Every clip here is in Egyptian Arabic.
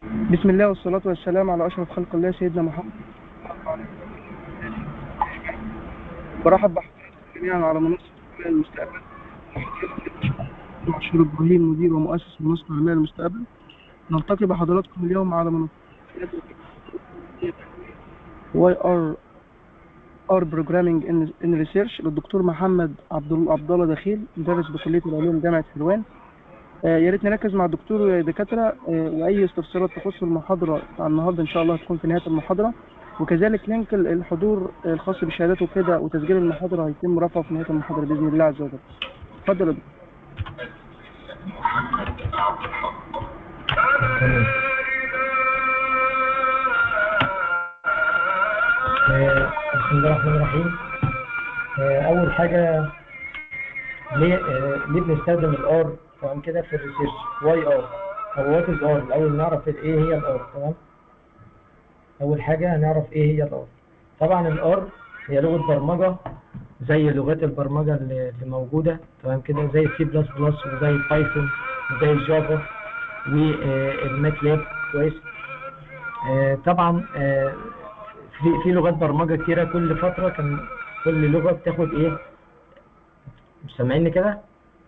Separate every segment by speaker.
Speaker 1: بسم الله والصلاة والسلام على أشرف خلق الله سيدنا محمد برحب بحضراتكم جميعا على منصة علماء المستقبل مشهور إبراهيم مدير ومؤسس منصة علماء المستقبل نلتقي بحضراتكم اليوم على منصة واي ار ار بروجرامينج ان ريسيرش للدكتور محمد عبد الله عبد الله دخيل مدرس بكلية العلوم جامعة حلوان آه، يا ريت نركز مع الدكتور دكاترة آه، وأي استفسارات تخص المحاضرة بتاع النهاردة إن شاء الله هتكون في نهاية المحاضرة وكذلك لينك ال- الحضور الخاص بالشهادات وكده وتسجيل المحاضرة هيتم رفعه في نهاية المحاضرة بإذن الله عز وجل. اتفضل يا دكتور.
Speaker 2: آه، بسم الله الرحمن الرحيم آه، أول حاجة ليه آه، ليه بنستخدم الار تمام كده في الريسيرش واي ار أو وات از ار الأول نعرف إيه هي الار تمام أول حاجة هنعرف إيه هي الار طبعا الار هي لغة برمجة زي لغات البرمجة اللي اللي موجودة تمام كده زي السي بلس بلس وزي البايثون وزي الجافا والماتلاب كويس آه، طبعا آه، في في لغات برمجه كتيره كل فتره كان كل لغه بتاخد ايه مش سامعيني كده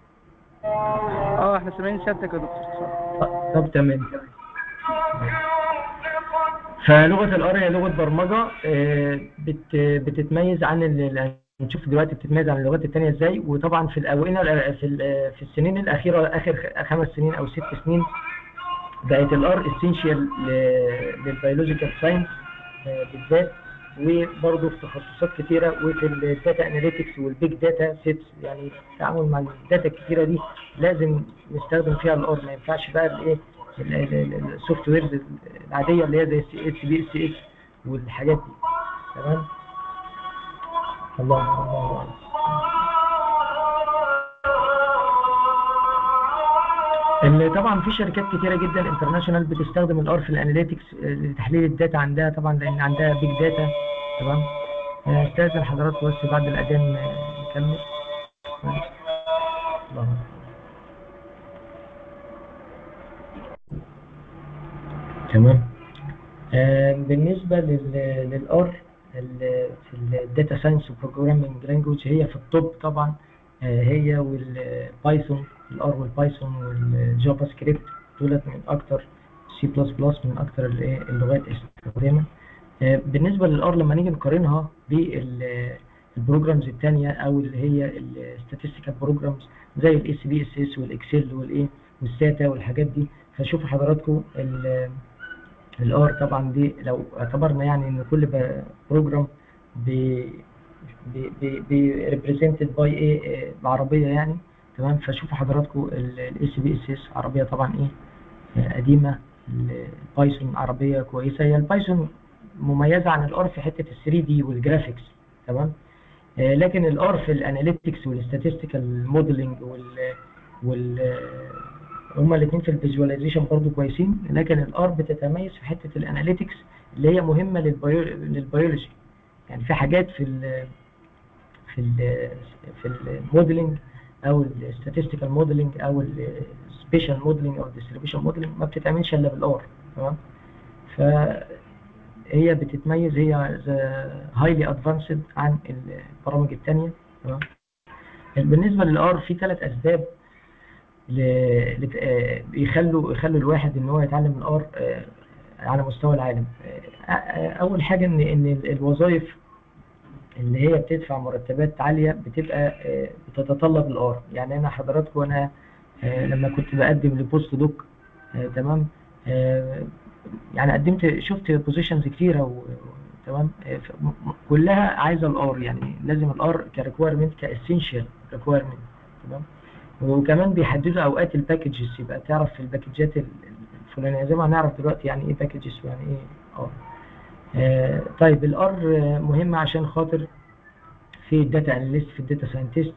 Speaker 1: اه احنا سامعين سيادتك يا دكتور اتفضل.
Speaker 2: طب تمام فلغه الار هي لغه برمجه آه، بت بتتميز عن ال- ال- هنشوف دلوقتي بتتميز عن اللغات التانية ازاي وطبعا في الاونه في ال- في السنين الاخيره اخر خ- خمس سنين او ست سنين بقت الار اسينشال للبيولوجيكال ساينس بالذات وبرضه في تخصصات كتيره وفي الداتا اناليتكس والبيج داتا سيتس يعني التعامل مع الداتا الكتيره دي لازم نستخدم فيها الار ما ينفعش بقى الايه السوفت ويرز العاديه اللي هي زي السي اس بي اس اكس والحاجات دي تمام الله الله اللي طبعا في شركات كتيره جدا انترناشونال بتستخدم الار في الاناليتكس لتحليل الداتا عندها طبعا لان عندها بيج داتا تمام آه، استاذن حضراتكم بس بعد الاذان آه، نكمل الله أكبر. تمام آه، بالنسبه لل- للار ال- في الداتا ساينس وبروجرامينج لانجوج هي في الطب طبعا آه، هي والبايثون الار والبايثون والجافا سكريبت دولت من اكتر سي بلس بلس من اكتر الايه اللغات استخداما آه، بالنسبه للار لما نيجي نقارنها بالبروجرامز الثانيه او اللي هي الستاتستيكال بروجرامز زي الاس بي اس اس والاكسل والايه والساتا والحاجات دي فشوفوا حضراتكم الار طبعا دي لو اعتبرنا يعني ان كل بروجرام بي ريبريزنتد باي ايه بعربيه يعني تمام فشوفوا حضراتكم الاس بي اس اس عربيه طبعا ايه آه، قديمه البايثون عربيه كويسه هي البايثون مميزه عن الار في حته ال 3 دي والجرافيكس تمام آه، لكن الار في الاناليتكس والستاتستيكال موديلنج وال وال آه، هما الاثنين في الفيجواليزيشن برضو كويسين لكن الار بتتميز في حته الاناليتكس اللي هي مهمه للبيو... للبيولوجي يعني في حاجات في ال في ال في الموديلنج او الستاتستيكال موديلنج او السبيشال موديلنج او الديستريبيوشن موديلنج ما بتتعملش الا بالار تمام فهي بتتميز هي هايلي ادفانسد عن البرامج الثانيه تمام بالنسبه للار في ثلاث اسباب ل- لت- آه، يخلوا يخلوا الواحد ان هو يتعلم الار على مستوى العالم آه، آه، اول حاجه ان ان ال- الوظائف اللي هي بتدفع مرتبات عاليه بتبقى آه، بتتطلب الار يعني انا حضراتكم انا آه، لما كنت بقدم لبوست دوك آه، تمام آه، يعني قدمت شفت بوزيشنز كتيره و- و- تمام آه، ف- م- م- كلها عايزه الار يعني لازم الار كريكويرمنت كاسينشال ريكويرمنت تمام وكمان بيحددوا اوقات الباكجز يبقى تعرف في الباكجات ال- الفلانيه زي ما هنعرف دلوقتي يعني ايه باكجز ويعني ايه ار آه، طيب الار مهمه عشان خاطر في الداتا اناليست في الداتا ساينتست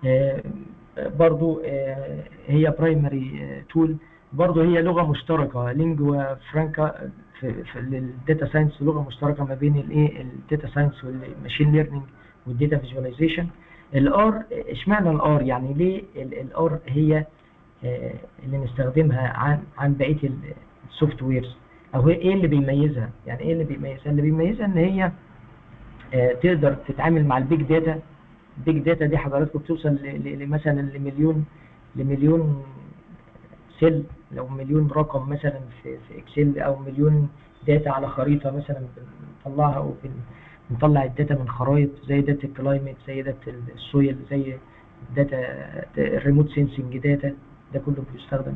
Speaker 2: برضو آه، هي برايمري تول برضو هي لغه مشتركه لينجوا فرانكا في, في الداتا ساينس لغه مشتركه ما بين الايه الداتا ساينس والماشين ليرنينج والداتا فيجواليزيشن الار اشمعنى الار يعني ليه الار هي آه، اللي نستخدمها عن عن بقيه السوفت ويرز او هي ايه اللي بيميزها يعني ايه اللي بيميزها اللي بيميزها ان هي آه، تقدر تتعامل مع البيج داتا البيج داتا دي حضراتكم بتوصل ل- ل- ل- مثلا لمليون لمليون سيل لو مليون رقم مثلا في, في اكسل او مليون داتا على خريطة مثلا بنطلعها او بن- بنطلع الداتا من خرائط زي داتا الكلايمت زي داتا السويل زي داتا الريموت سينسنج داتا ده كله بيستخدم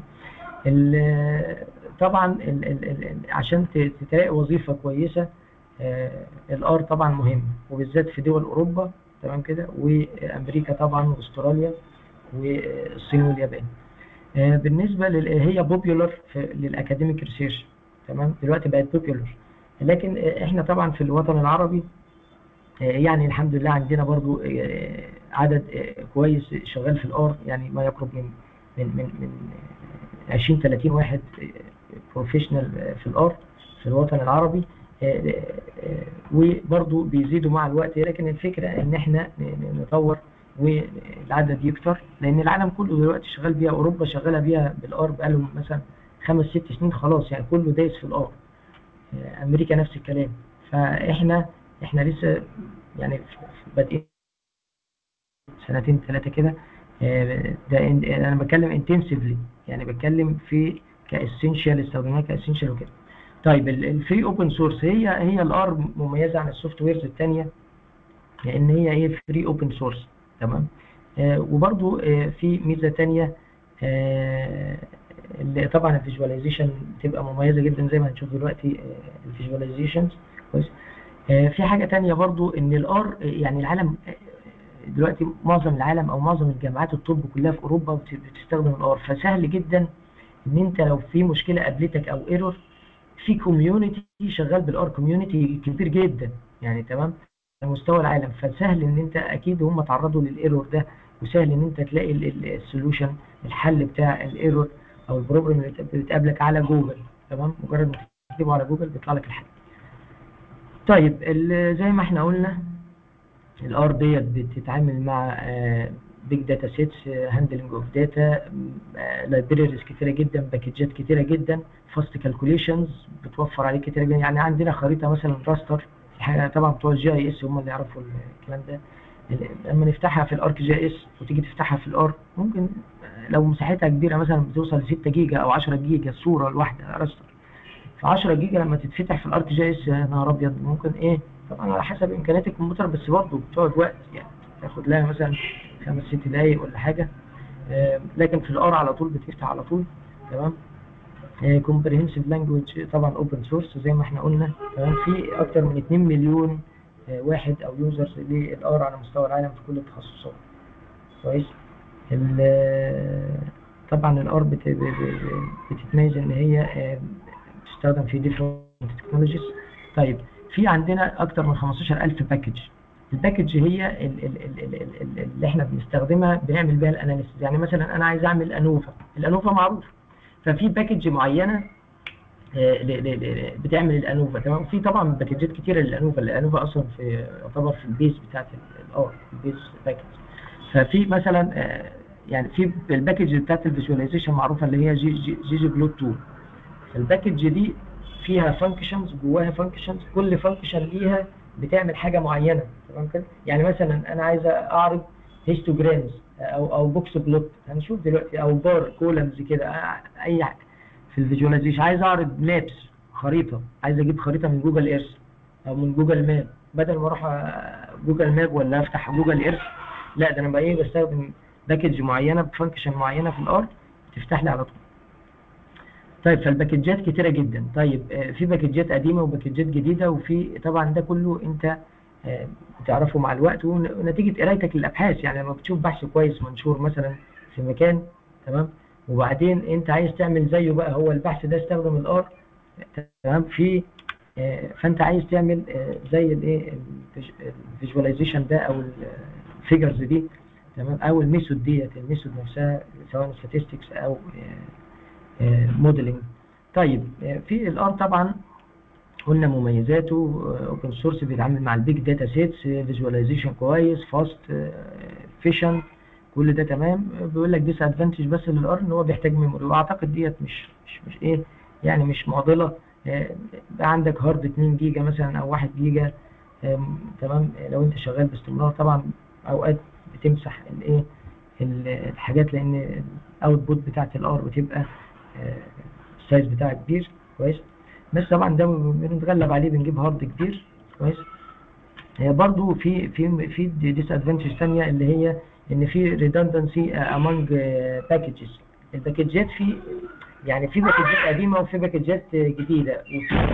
Speaker 2: ال- طبعا ال- ال- ال- عشان ت- تلاقي وظيفة كويسة الار طبعا مهم وبالذات في دول اوروبا تمام كده وامريكا طبعا واستراليا والصين واليابان آه، بالنسبه لل... هي بوبيولار للاكاديميك ريسيرش تمام دلوقتي بقت بوبيولار لكن آه، احنا طبعا في الوطن العربي آه، يعني الحمد لله عندنا برضو آه، عدد آه، كويس شغال في الار يعني ما يقرب من من من من 20 30 واحد بروفيشنال في الار في الوطن العربي آه، آه، وبرضو بيزيدوا مع الوقت لكن الفكرة ان احنا ن- ن- نطور والعدد يكتر لان العالم كله دلوقتي شغال بيها اوروبا شغالة بيها بالار بقالهم مثلا خمس ست سنين خلاص يعني كله دايس في الار آه، امريكا نفس الكلام فاحنا احنا لسه يعني في- في بادئين سنتين ثلاثة كده آه، ده إن- انا بتكلم انتنسيفلي يعني بتكلم في كاسينشال استخدامها كاسينشال وكده طيب الفري اوبن سورس هي هي الار مميزه عن السوفت ويرز الثانيه لان هي ايه فري اوبن سورس تمام آه وبرضو آه في ميزه ثانيه آه اللي طبعا الفيجواليزيشن بتبقى مميزه جدا زي ما هنشوف دلوقتي آه الفيجواليزيشنز كويس آه في حاجه ثانيه برضو ان الار يعني العالم آه، دلوقتي معظم العالم او معظم الجامعات الطب كلها في اوروبا بت- بتستخدم الار فسهل جدا ان انت لو في مشكله قابلتك او ايرور في كوميونتي شغال بالار كوميونتي كبير جدا يعني تمام على مستوى العالم فسهل ان انت اكيد هم تعرضوا للايرور ده وسهل ان انت تلاقي السولوشن الحل بتاع الايرور او البروبلم اللي بت- بتقابلك على جوجل تمام مجرد ما تكتبه على جوجل بيطلع لك الحل طيب ال- زي ما احنا قلنا الار ديت بتتعامل مع بيج داتا سيتس هاندلنج اوف داتا لايبريريز كتيره جدا باكجات كتيره جدا فاست كالكوليشنز بتوفر عليك كتيره جدا يعني عندنا خريطه مثلا راستر حاجه طبعا بتوع الجي اي اس هم اللي يعرفوا الكلام ده لما نفتحها في الارك جي اس وتيجي تفتحها في الار ممكن آه، لو مساحتها كبيره مثلا بتوصل ل 6 جيجا او 10 جيجا الصوره الواحده راستر ف 10 جيجا لما تتفتح في الارك جي اس يا نهار ابيض ممكن ايه طبعا على حسب امكانيات الكمبيوتر بس برضه بتقعد وقت يعني تاخد لها مثلا خمس ست دقايق ولا حاجه آه، لكن في الار على طول بتفتح على طول تمام كومبريهنسيف لانجويج طبعا اوبن سورس زي ما احنا قلنا تمام في اكتر من 2 مليون آه، واحد او يوزرز للار على مستوى العالم في كل التخصصات كويس ال- طبعا الار بت- ب- ب- بتتميز ان هي آه، بتستخدم في different تكنولوجيز طيب في عندنا اكتر من 15000 باكج الباكج هي ال- ال- ال- ال- ال- ال- اللي احنا بنستخدمها بنعمل بيها الاناليسيس يعني مثلا انا عايز اعمل انوفا الانوفا معروف ففي باكج معينه آه، ل- ل- ل- بتعمل الانوفا تمام في طبعا باكجات كتيره للانوفا الانوفا اصلا في يعتبر في البيز بتاعت الار البيز باكج ففي مثلا آه، يعني في الباكج بتاعت الفيجواليزيشن معروفه اللي هي جي جي, جي, جي بلوت 2 الباكج دي فيها فانكشنز جواها فانكشنز كل فانكشن ليها بتعمل حاجه معينه تمام كده يعني مثلا انا عايز اعرض هيستوجرامز او او بوكس بلوت هنشوف دلوقتي او بار كولمز كده آه، اي حاجه في الفيجواليزيشن عايز اعرض مابس خريطه عايز اجيب خريطه من جوجل ايرث او من جوجل ماب بدل ما اروح آه، جوجل ماب ولا افتح جوجل ايرث لا ده انا بقى ايه بستخدم باكج معينه بفانكشن معينه في الار تفتح لي على طول طيب فالباكجات كتيرة جدا طيب آه، في باكجات قديمة وباكجات جديدة وفي طبعا ده كله انت آه، بتعرفه مع الوقت ون- ونتيجة قرايتك للأبحاث يعني لما بتشوف بحث كويس منشور مثلا في مكان تمام وبعدين انت عايز تعمل زيه بقى هو البحث ده استخدم الار تمام في آه، فانت عايز تعمل آه، زي الايه الفيجواليزيشن ده او الفيجرز دي تمام او الميثود ديت الميثود نفسها سواء statistics او موديلنج طيب آه، في الار طبعا قلنا مميزاته اوبن سورس بيتعامل مع البيج داتا سيتس فيجواليزيشن كويس فاست فيشن كل ده تمام آه، بيقول لك ديس ادفانتج بس للار ان هو بيحتاج ميموري واعتقد ديت مش مش مش ايه يعني مش معضله آه، بقى عندك هارد 2 جيجا مثلا او 1 جيجا آم، تمام لو انت شغال باستمرار طبعا اوقات بتمسح الايه ال- الحاجات لان الاوتبوت بتاعت الار بتبقى آه، السايز بتاعها كبير كويس بس طبعا ده بنتغلب عليه بنجيب هارد كبير كويس هي برضو في في في ديس ادفانتج ثانيه اللي هي ان في redundancy among packages الباكجات في يعني في باكجات قديمه وفي باكجات جديده وفي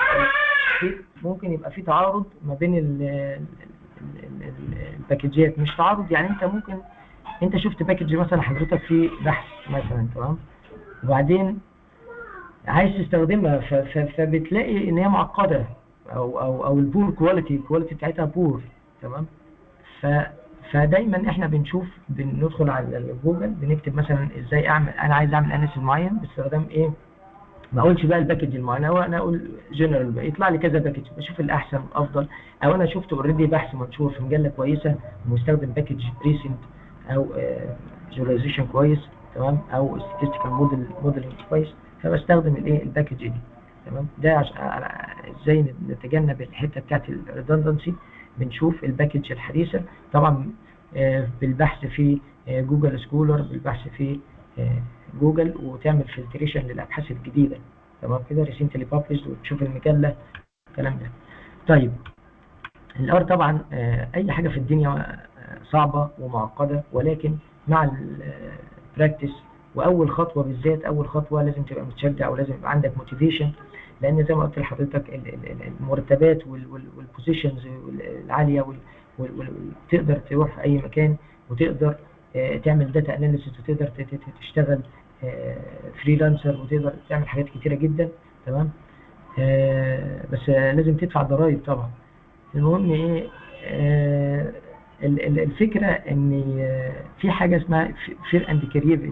Speaker 2: في ممكن يبقى في تعارض ما بين ال- ال- ال- ال- الباكجات مش تعارض يعني انت ممكن انت شفت باكج مثلا حضرتك في بحث مثلا تمام وبعدين عايز تستخدمها ف- ف- فبتلاقي ان هي معقده او او او البور كواليتي الكواليتي بتاعتها بور تمام ف فدايما احنا بنشوف بندخل على جوجل بنكتب مثلا ازاي اعمل انا عايز اعمل اناليسيس معين باستخدام ايه ما اقولش بقى الباكج المعين هو انا اقول جنرال بقى يطلع لي كذا باكج بشوف الاحسن الافضل او انا شفت اوريدي بحث منشور في مجله كويسه ومستخدم باكج ريسنت او فيجواليزيشن كويس تمام او statistical موديل موديلنج كويس فبستخدم الايه الباكج دي تمام ده عشان ازاي نتجنب الحته بتاعت الريدندنسي بنشوف الباكج الحديثه طبعا آه، بالبحث في آه، جوجل سكولر بالبحث في آه، جوجل وتعمل فلتريشن للابحاث الجديده تمام كده ريسنتلي بابلشد وتشوف المجله الكلام ده طيب الار طبعا آه، اي حاجه في الدنيا آه، صعبه ومعقده ولكن مع البراكتس واول خطوه بالذات اول خطوه لازم تبقى متشجع ولازم يبقى عندك موتيفيشن لان زي ما قلت لحضرتك ال- ال- ال- المرتبات والبوزيشنز العاليه وال- وال- وال- تقدر تروح في اي مكان وتقدر آه، تعمل داتا اناليسيس وتقدر ت- ت- تشتغل فريلانسر وتقدر تعمل حاجات كتيره جدا تمام آه، بس آه، لازم تدفع ضرائب طبعا المهم ايه آه، ال- ال- الفكره ان آه، في حاجه اسمها فير اند كرييفيتي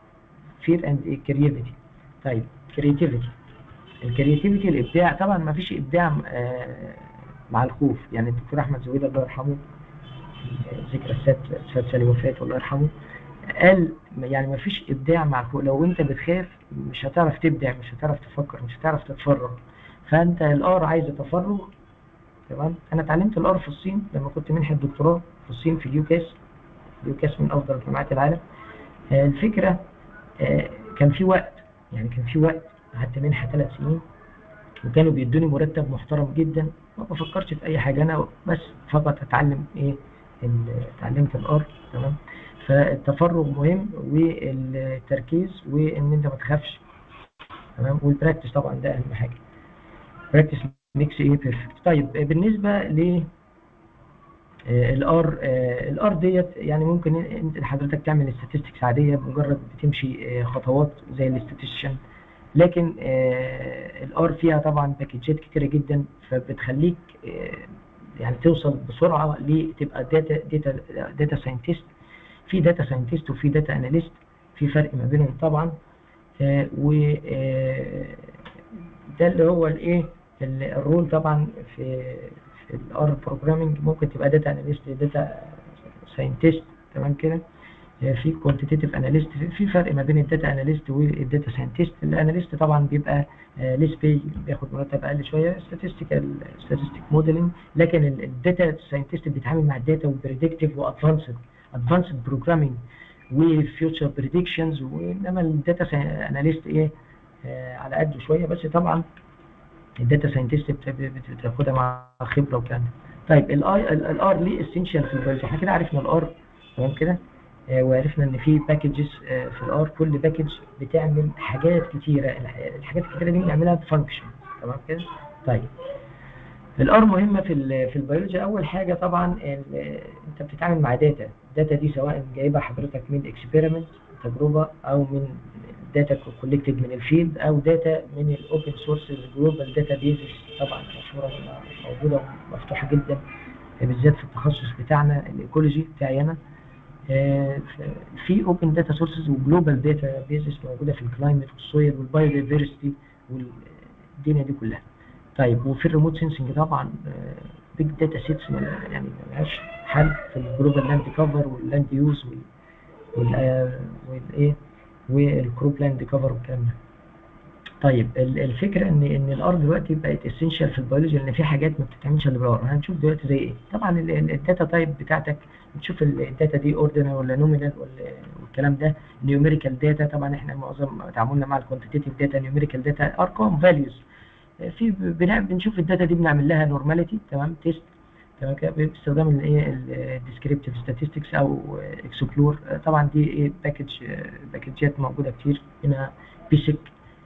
Speaker 2: فير اند كرييفيتي طيب كرياتيفيتي الكرياتيفيتي الابداع طبعا ما فيش ابداع آه، مع الخوف يعني الدكتور احمد زويل الله يرحمه آه، ذكرى السات سات سالي وفاته الله يرحمه قال يعني ما فيش ابداع مع الخوف لو انت بتخاف مش هتعرف تبدع مش هتعرف تفكر مش هتعرف تتفرغ فانت الار عايزه تفرغ تمام انا اتعلمت الار في الصين لما كنت منحه دكتوراه في الصين في اليو كاس اليو كاس من افضل جامعات العالم آه، الفكره آه، كان في وقت يعني كان في وقت قعدت منحه ثلاث سنين وكانوا بيدوني مرتب محترم جدا ما بفكرش في اي حاجه انا بس فقط اتعلم ايه ال- اتعلمت الار تمام فالتفرغ مهم والتركيز وان انت ما تخافش تمام والبراكتس طبعا ده اهم حاجه براكتس ميكس ايه بيرفكت طيب بالنسبه ل الار الار ديت يعني ممكن انت حضرتك تعمل statistics عاديه بمجرد بتمشي آه، خطوات زي الاستاتيشن لكن الار فيها طبعا باكجات كتيره جدا فبتخليك آه، يعني توصل بسرعه لتبقى داتا داتا داتا ساينتست في داتا ساينتست وفي داتا اناليست في فرق ما بينهم طبعا آه، و آه، ده اللي هو الايه ال- الرول طبعا في في الار بروجرامنج ممكن تبقى داتا اناليست داتا ساينتست تمام كده آه، في كوانتيتيف اناليست في فرق ما بين الداتا اناليست والداتا ساينتست الاناليست طبعا بيبقى ليس باي بياخد مرتب اقل شويه statistical statistic modeling لكن الداتا ساينتست بيتعامل مع الداتا وبريدكتيف وادفانسد ادفانسد بروجرامينج وفيوتشر بريدكشنز وانما الداتا اناليست ايه آه، على قده شويه بس طبعا الداتا ساينتست بتاخدها مع خبره وكلام ده. طيب الاي الار ليه اسينشال في البيولوجي احنا كده عرفنا الار تمام كده آه، وعرفنا ان في باكجز في الار كل باكج بتعمل حاجات كتيره الح- الحاجات الكتيره دي بنعملها بفانكشن تمام كده طيب الار مهمه في ال في البيولوجي اول حاجه طبعا ال- انت بتتعامل مع داتا الداتا دي سواء جايبها حضرتك من اكسبيرمنت تجربه او من داتا كولكتد من الفيلد او داتا من الاوبن سورس الجلوبال داتا بيزز طبعا مشهوره موجوده ومفتوحه جدا بالذات في التخصص بتاعنا الايكولوجي بتاعي انا آه، في اوبن داتا سورسز وجلوبال داتا بيزز موجوده في الكلايمت والسويل والبايودايفرستي والدنيا دي كلها طيب وفي الريموت سensing طبعا بيج داتا سيتس يعني ملهاش حل في الجلوبال لاند كفر واللاند يوز والايه والكروب لاند كفر والكلام ده طيب ال- الفكره ان ان الار دلوقتي بقت اسينشال في البيولوجي لان في حاجات ما بتتعملش الا بالار هنشوف دلوقتي زي ايه طبعا ال- ال- الداتا تايب بتاعتك بتشوف ال- الداتا دي اوردينال ولا نومينال ولا والكلام ده نيوميريكال داتا طبعا احنا معظم تعاملنا مع الكوانتيتيف داتا نيوميريكال داتا ارقام فاليوز في بنع- بنشوف الداتا دي بنعمل لها نورماليتي تمام تيست تمام كده باستخدام الايه الديسكريبتيف ستاتستكس او اكسبلور طبعا دي ايه باكج باكجات موجوده كتير هنا بيسك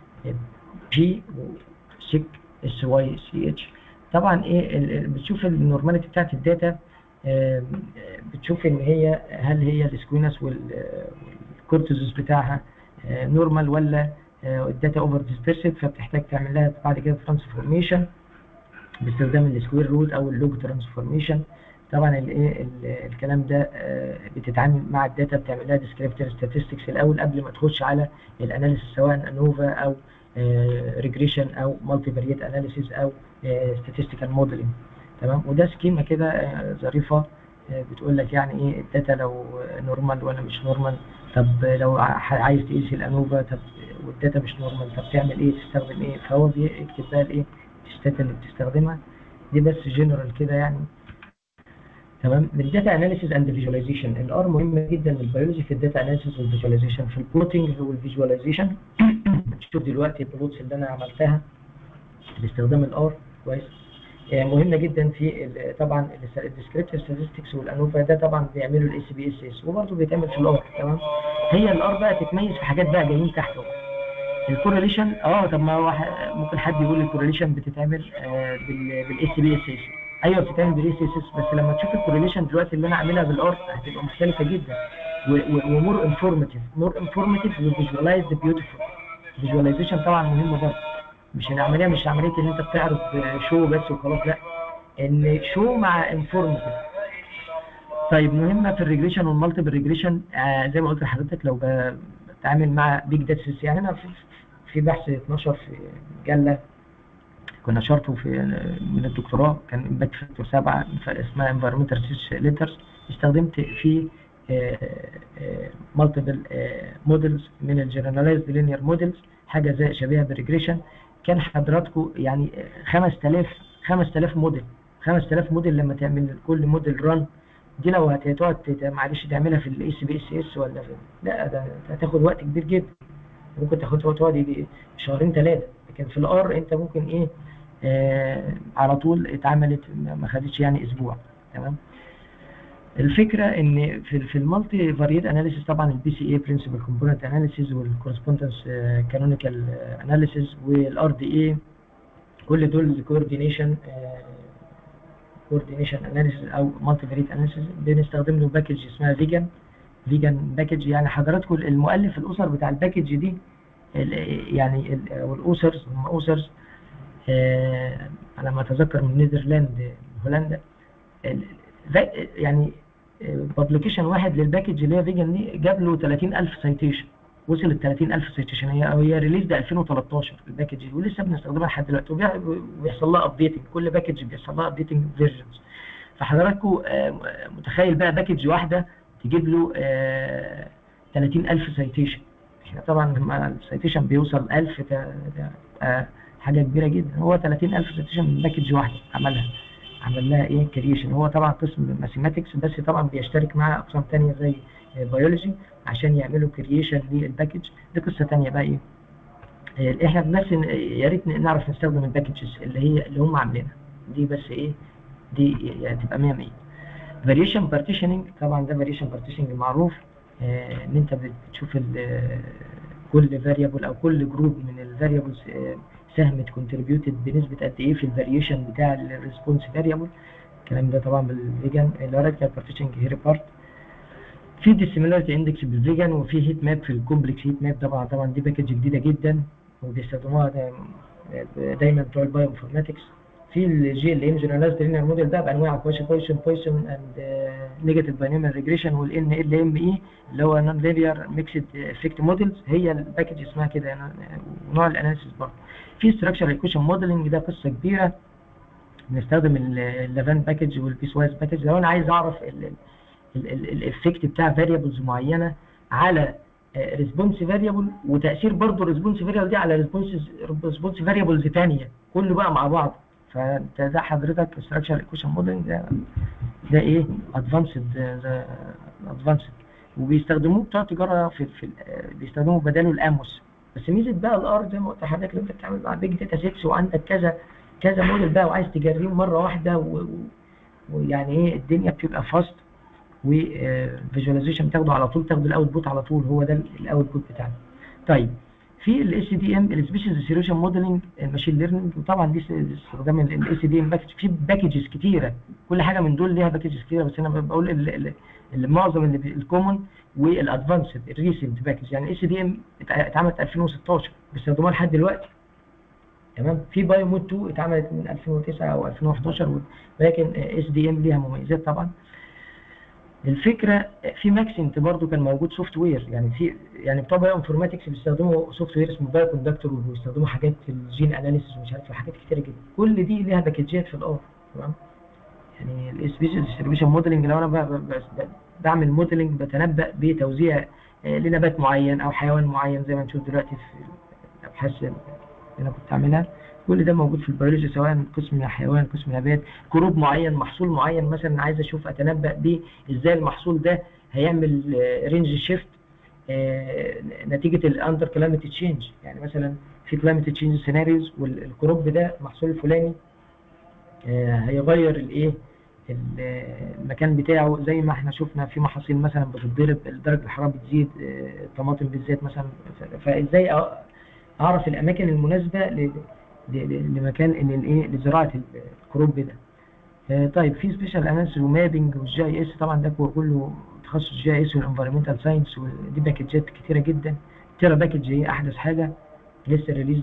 Speaker 2: جي وسك اس واي سي اتش طبعا ايه ال- ال- بتشوف النورماليتي بتاعت الداتا آم، بتشوف ان هي هل هي السكوينس والكورتيزوس بتاعها نورمال ولا آه، الداتا اوفر ديسبيرسد فبتحتاج تعمل لها بعد كده ترانسفورميشن باستخدام السكوير روت او اللوج ترانسفورميشن طبعا الايه ال- الكلام ده آه، بتتعامل مع الداتا بتعمل لها ديسكريبتيف statistics الاول قبل ما تخش على الاناليسيس سواء انوفا او ريجريشن او مالتي فاريت اناليسيس او statistical modeling تمام وده سكيما كده آه، ظريفه آه، بتقول لك يعني ايه الداتا لو نورمال ولا مش نورمال طب لو ع- عايز تقيس الانوفا طب والداتا مش نورمال طب تعمل ايه تستخدم ايه فهو بيكتب بقى الايه التستات اللي بتستخدمها دي بس جنرال كده يعني تمام الداتا اناليسيز اند فيجواليزيشن الار مهمه جدا للبيولوجي في الداتا اناليسيز والفيجواليزيشن في البلوتنج والفيجواليزيشن شوف دلوقتي البلوتس اللي انا عملتها باستخدام الار كويس آه، مهمه جدا في ال- طبعا الديسكريبتيف statistics والانوفا ده طبعا بيعملوا الاي سي بي اس اس وبرضه بيتعمل في الار تمام هي الار بقى تتميز في حاجات بقى جايين تحت اهو الكورليشن اه طب ما هو ح- ممكن حد يقول الكورليشن بتتعمل آه بالاي سي بي اس اس ايوه بتتعمل بالاي سي اس اس بس لما تشوف الكورليشن دلوقتي اللي انا عاملها بالار هتبقى مختلفه جدا ومور انفورماتيف مور انفورماتيف وفيجوالايزد بيوتيفول فيجواليزيشن طبعا مهمه برضه مش العمليه مش عمليه ان انت بتعرض شو بس وخلاص لا ان شو مع انفورماتيف طيب مهمه في الريجريشن والمالتيبل ريجريشن آه زي ما قلت لحضرتك لو ب- بتعامل مع بيج داتا سيس يعني انا في, في بحث اتنشر في مجله كنا نشرته في من الدكتوراه كان امباكت فاكتور 7 اسمها انفيرمنتال ريسيرش ليترز استخدمت فيه مالتيبل موديلز من الجنرالايزد لينير موديلز حاجه زي شبيهه بالريجريشن كان حضراتكم يعني آه، 5000 5000 موديل 5000 موديل لما تعمل كل موديل ران دي لو هت- هتقعد تت- معلش تعملها في الاي سي بي اس اس ولا في لا ده هتاخد وقت كبير جدا ممكن تاخد تقعد يجي شهرين ثلاثه لكن في الار انت ممكن ايه آه على طول اتعملت ما ما خدتش يعني اسبوع تمام الفكره ان في في المالتي فاريت اناليسيس طبعا البي سي اي برنسبل كومبوننت اناليسيس والكورسبوندنس كانونيكال اناليسيس والار دي اي كل دول كوردينيشن كوردينيشن اناليسيس او مالتي فاريت اناليسيس بنستخدم له باكج اسمها فيجن فيجن باكج يعني حضراتكم المؤلف الاسر بتاع الباكج دي ال- يعني ال- او الاوسرز هم اوسرز آه، على ما اتذكر من نيذرلاند هولندا ال- ذا- يعني بابليكيشن واحد للباكج اللي هي فيجن دي جاب له 30000 سايتيشن وصل ل 30000 سايتيشن هي هي ريليز ده 2013 الباكج دي ولسه بنستخدمها لحد دلوقتي وبيع- وبيحصل لها ابديتنج كل باكج بيحصل لها ابديتنج فيرجنز فحضراتكم آه، متخيل بقى باكج واحده تجيب له آه، 30000 سايتيشن احنا طبعا لما السايتيشن بيوصل 1000 ده ده آه، حاجه كبيره جدا هو 30000 سايتيشن من باكج واحده عملها عمل لها ايه كرييشن هو طبعا قسم ماثيماتكس بس طبعا بيشترك مع اقسام تانية زي بيولوجي عشان يعملوا كرييشن للباكج دي قصه تانية بقى ايه آه، احنا بس ن- يا ريت نعرف نستخدم الباكجز اللي هي اللي هم عاملينها دي بس ايه دي يعني تبقى 100 100 فاريشن بارتيشننج طبعا ده فاريشن بارتيشننج معروف آه، ان انت بتشوف ال- كل فاريبل او كل جروب من الفاريبلز ساهمت كونتريبيوتد بنسبه قد ايه في الفاريشن بتاع الريسبونس فاريبل الكلام ده طبعا بالفيجن الراديكال بارتيشننج هيري بارت في ديسيميلاريتي اندكس بالفيجن وفي هيت ماب في الكومبلكس هيت ماب طبعا طبعا دي باكج جديده جدا وبيستخدموها دا- دايما بتوع البايو انفورماتكس في الجي ال ام جنرالايزد لينير موديل ده بانواع كويشن بويسون بويسون اند نيجاتيف باينوميال ريجريشن والان ال ام اي اللي هو نون لينير ميكسد افكت موديلز هي الباكج اسمها كده يعني ونوع الاناليسيس برضه في ستراكشر ايكويشن موديلنج ده قصه كبيره بنستخدم اللافان باكج والبيس وايز باكج لو انا عايز اعرف الافكت بتاع فاريبلز معينه على ريسبونس فاريبل وتاثير برضه الريسبونس فاريبل دي على ريسبونس ريسبونس فاريبلز ثانيه كله بقى مع بعض فانت ده حضرتك ستراكشر ايكويشن موديلنج ده ده ايه ادفانسد ادفانسد وبيستخدموه بتوع تجاره في, في بيستخدموه بداله الاموس بس ميزه بقى الار زي ما قلت لحضرتك لو انت بتعمل مع بيج داتا سيتس وعندك كذا كذا موديل بقى وعايز تجريهم مره واحده ويعني ايه الدنيا بتبقى فاست وفيجواليزيشن بتاخده على طول تاخد الاوتبوت على طول هو ده الاوتبوت بتاعنا طيب في الاس دي ام السبيشال سيريشن موديلنج الماشين ليرنينج وطبعا دي استخدام الاس دي ام باكج في باكجز كتيره كل حاجه من دول ليها باكجز كتيره بس انا بقول المعظم اللي الكومن والادفانسد الريسنت باكج يعني الاس دي ام اتعملت 2016 بيستخدموها لحد دلوقتي تمام في بايو مود 2 اتعملت من 2009 او 2011 ولكن اس دي ام ليها مميزات طبعا الفكره في ماكسنت برضو كان موجود سوفت وير يعني في يعني بتوع بايو انفورماتكس بيستخدموا سوفت وير اسمه بايو كوندكتور وبيستخدموا حاجات في الجين اناليسيس ومش عارف حاجات كتيره جدا كل دي ليها باكجات في الار تمام يعني السبيشال ديستريبيوشن موديلنج لو انا بعمل موديلنج بتنبأ بتوزيع لنبات معين او حيوان معين زي ما نشوف دلوقتي في الابحاث اللي انا كنت عاملها كل ده موجود في البيولوجي سواء قسم حيوان قسم نبات جروب معين محصول معين مثلا عايز اشوف اتنبأ بيه ازاي المحصول ده هيعمل رينج شيفت نتيجه الاندر كلاميتي تشينج يعني مثلا في كلاميتي تشينج سيناريوز والجروب ده المحصول الفلاني هيغير الايه المكان بتاعه زي ما احنا شفنا في محاصيل مثلا بتتضرب درجه الحراره بتزيد الطماطم بالذات مثلا فازاي اعرف الاماكن المناسبه لمكان ان الايه لزراعه الكروب ده طيب في سبيشال اناليسيس ومابنج والجي اس طبعا ده كله تخصص جي اس والانفيرمنتال ساينس ودي باكجات كتيره جدا ترى باكج هي احدث حاجه لسه ريليز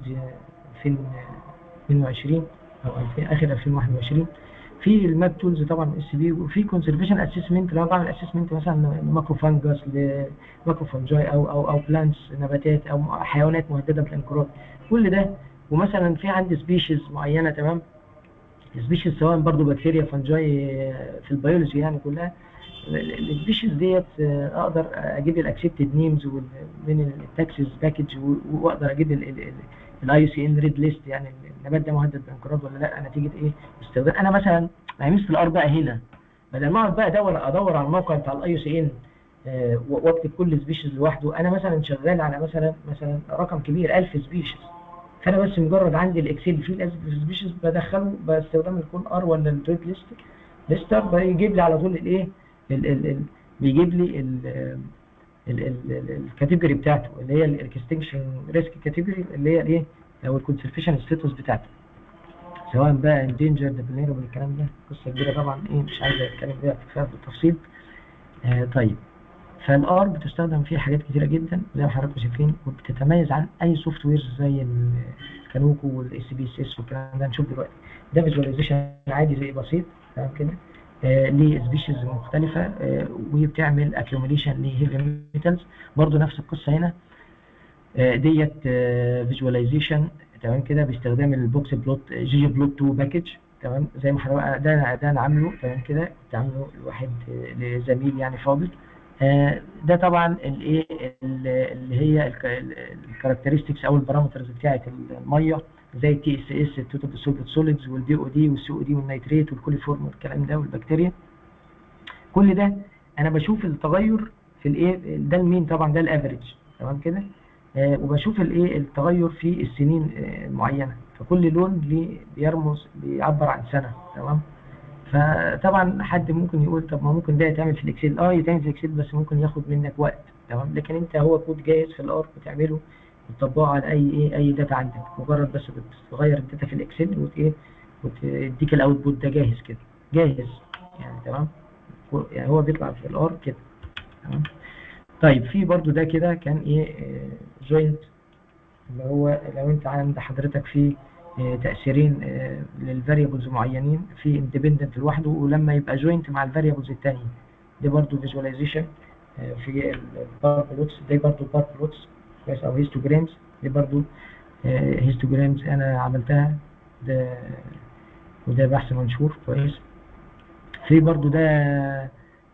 Speaker 2: 2022 او اخر 2021 في الماب تولز طبعا اس بي وفي كونسرفيشن اسسمنت لو بعمل اسسمنت مثلا ماكرو فانجس لماكرو فانجاي او او او بلانتس نباتات او حيوانات مهدده بالانقراض كل ده ومثلا في عندي سبيشيز معينه تمام سبيشيز سواء برضو بكتيريا فانجاي في البيولوجي يعني كلها السبيشيز ديت اقدر اجيب الاكسبتد نيمز من التاكسس باكج واقدر اجيب الاي سي ان ريد ليست يعني النبات ده مهدد بالانقراض ولا لا نتيجه ايه استخدام انا مثلا ما في الارض بقى هنا بدل ما اقعد بقى ادور ادور على الموقع بتاع الاي سي ان واكتب كل سبيشيز لوحده انا مثلا شغال على مثلا مثلا رقم كبير 1000 سبيشيز فانا بس مجرد عندي الاكسل فيه السبيشيز بدخله باستخدام الكون ار ولا الريد ليست ليستر بيجيب لي على طول الايه بيجيب لي الكاتيجوري بتاعته اللي هي الاكستنكشن ريسك كاتيجوري اللي هي الايه او الكونسرفيشن ستاتس بتاعته سواء بقى اندينجر فيلنيربل الكلام ده قصه كبيره طبعا ايه مش عايز اتكلم فيها بالتفصيل آه طيب فالار بتستخدم فيه حاجات كتيره جدا زي ما حضراتكم شايفين وبتتميز عن اي سوفت وير زي الكانوكو والاس بي اس اس والكلام ده هنشوف دلوقتي ده فيجواليزيشن عادي زي بسيط تمام كده آه ليه سبيشيز مختلفه آه وبتعمل اكيوميليشن لهيفي ميتالز برضو نفس القصه هنا آه ديت فيجواليزيشن تمام كده باستخدام البوكس بلوت جي جي بلوت 2 باكج تمام زي ما حضرتك ده ده انا عامله تمام كده كنت عامله لواحد لزميل يعني فاضل آه ده طبعا الايه اللي هي الكاركترستكس او البارامترز بتاعه الميه زي التي اس اس التوتال ديسولفد سوليدز والبي او دي والسي او دي والنيتريت والكوليفورم والكلام ده والبكتيريا كل ده انا بشوف التغير في الايه ده المين طبعا ده الافريج تمام كده آه وبشوف الايه التغير في السنين آه المعينه فكل لون ليه بيرمز بيعبر عن سنه تمام فطبعا حد ممكن يقول طب ما ممكن ده يتعمل في الاكسل اه يتعمل في الاكسل بس ممكن ياخد منك وقت تمام لكن انت هو كود جاهز في الار بتعمله وتطبقه على اي ايه اي داتا عندك مجرد بس بتغير الداتا في الاكسل وت ايه وتديك الاوتبوت ده جاهز كده جاهز يعني تمام يعني هو بيطلع في الار كده تمام طيب في برضو ده كده كان ايه جوينت اللي هو لو انت عند حضرتك في تأثيرين للفاريبلز معينين في اندبندنت لوحده ولما يبقى جوينت مع الفاريبلز التانية دي برضو فيجواليزيشن في البار بلوتس دي برضو بار بلوتس كويس او هيستوجرامز دي برضو هيستوجرامز انا عملتها ده وده بحث منشور كويس في برضو ده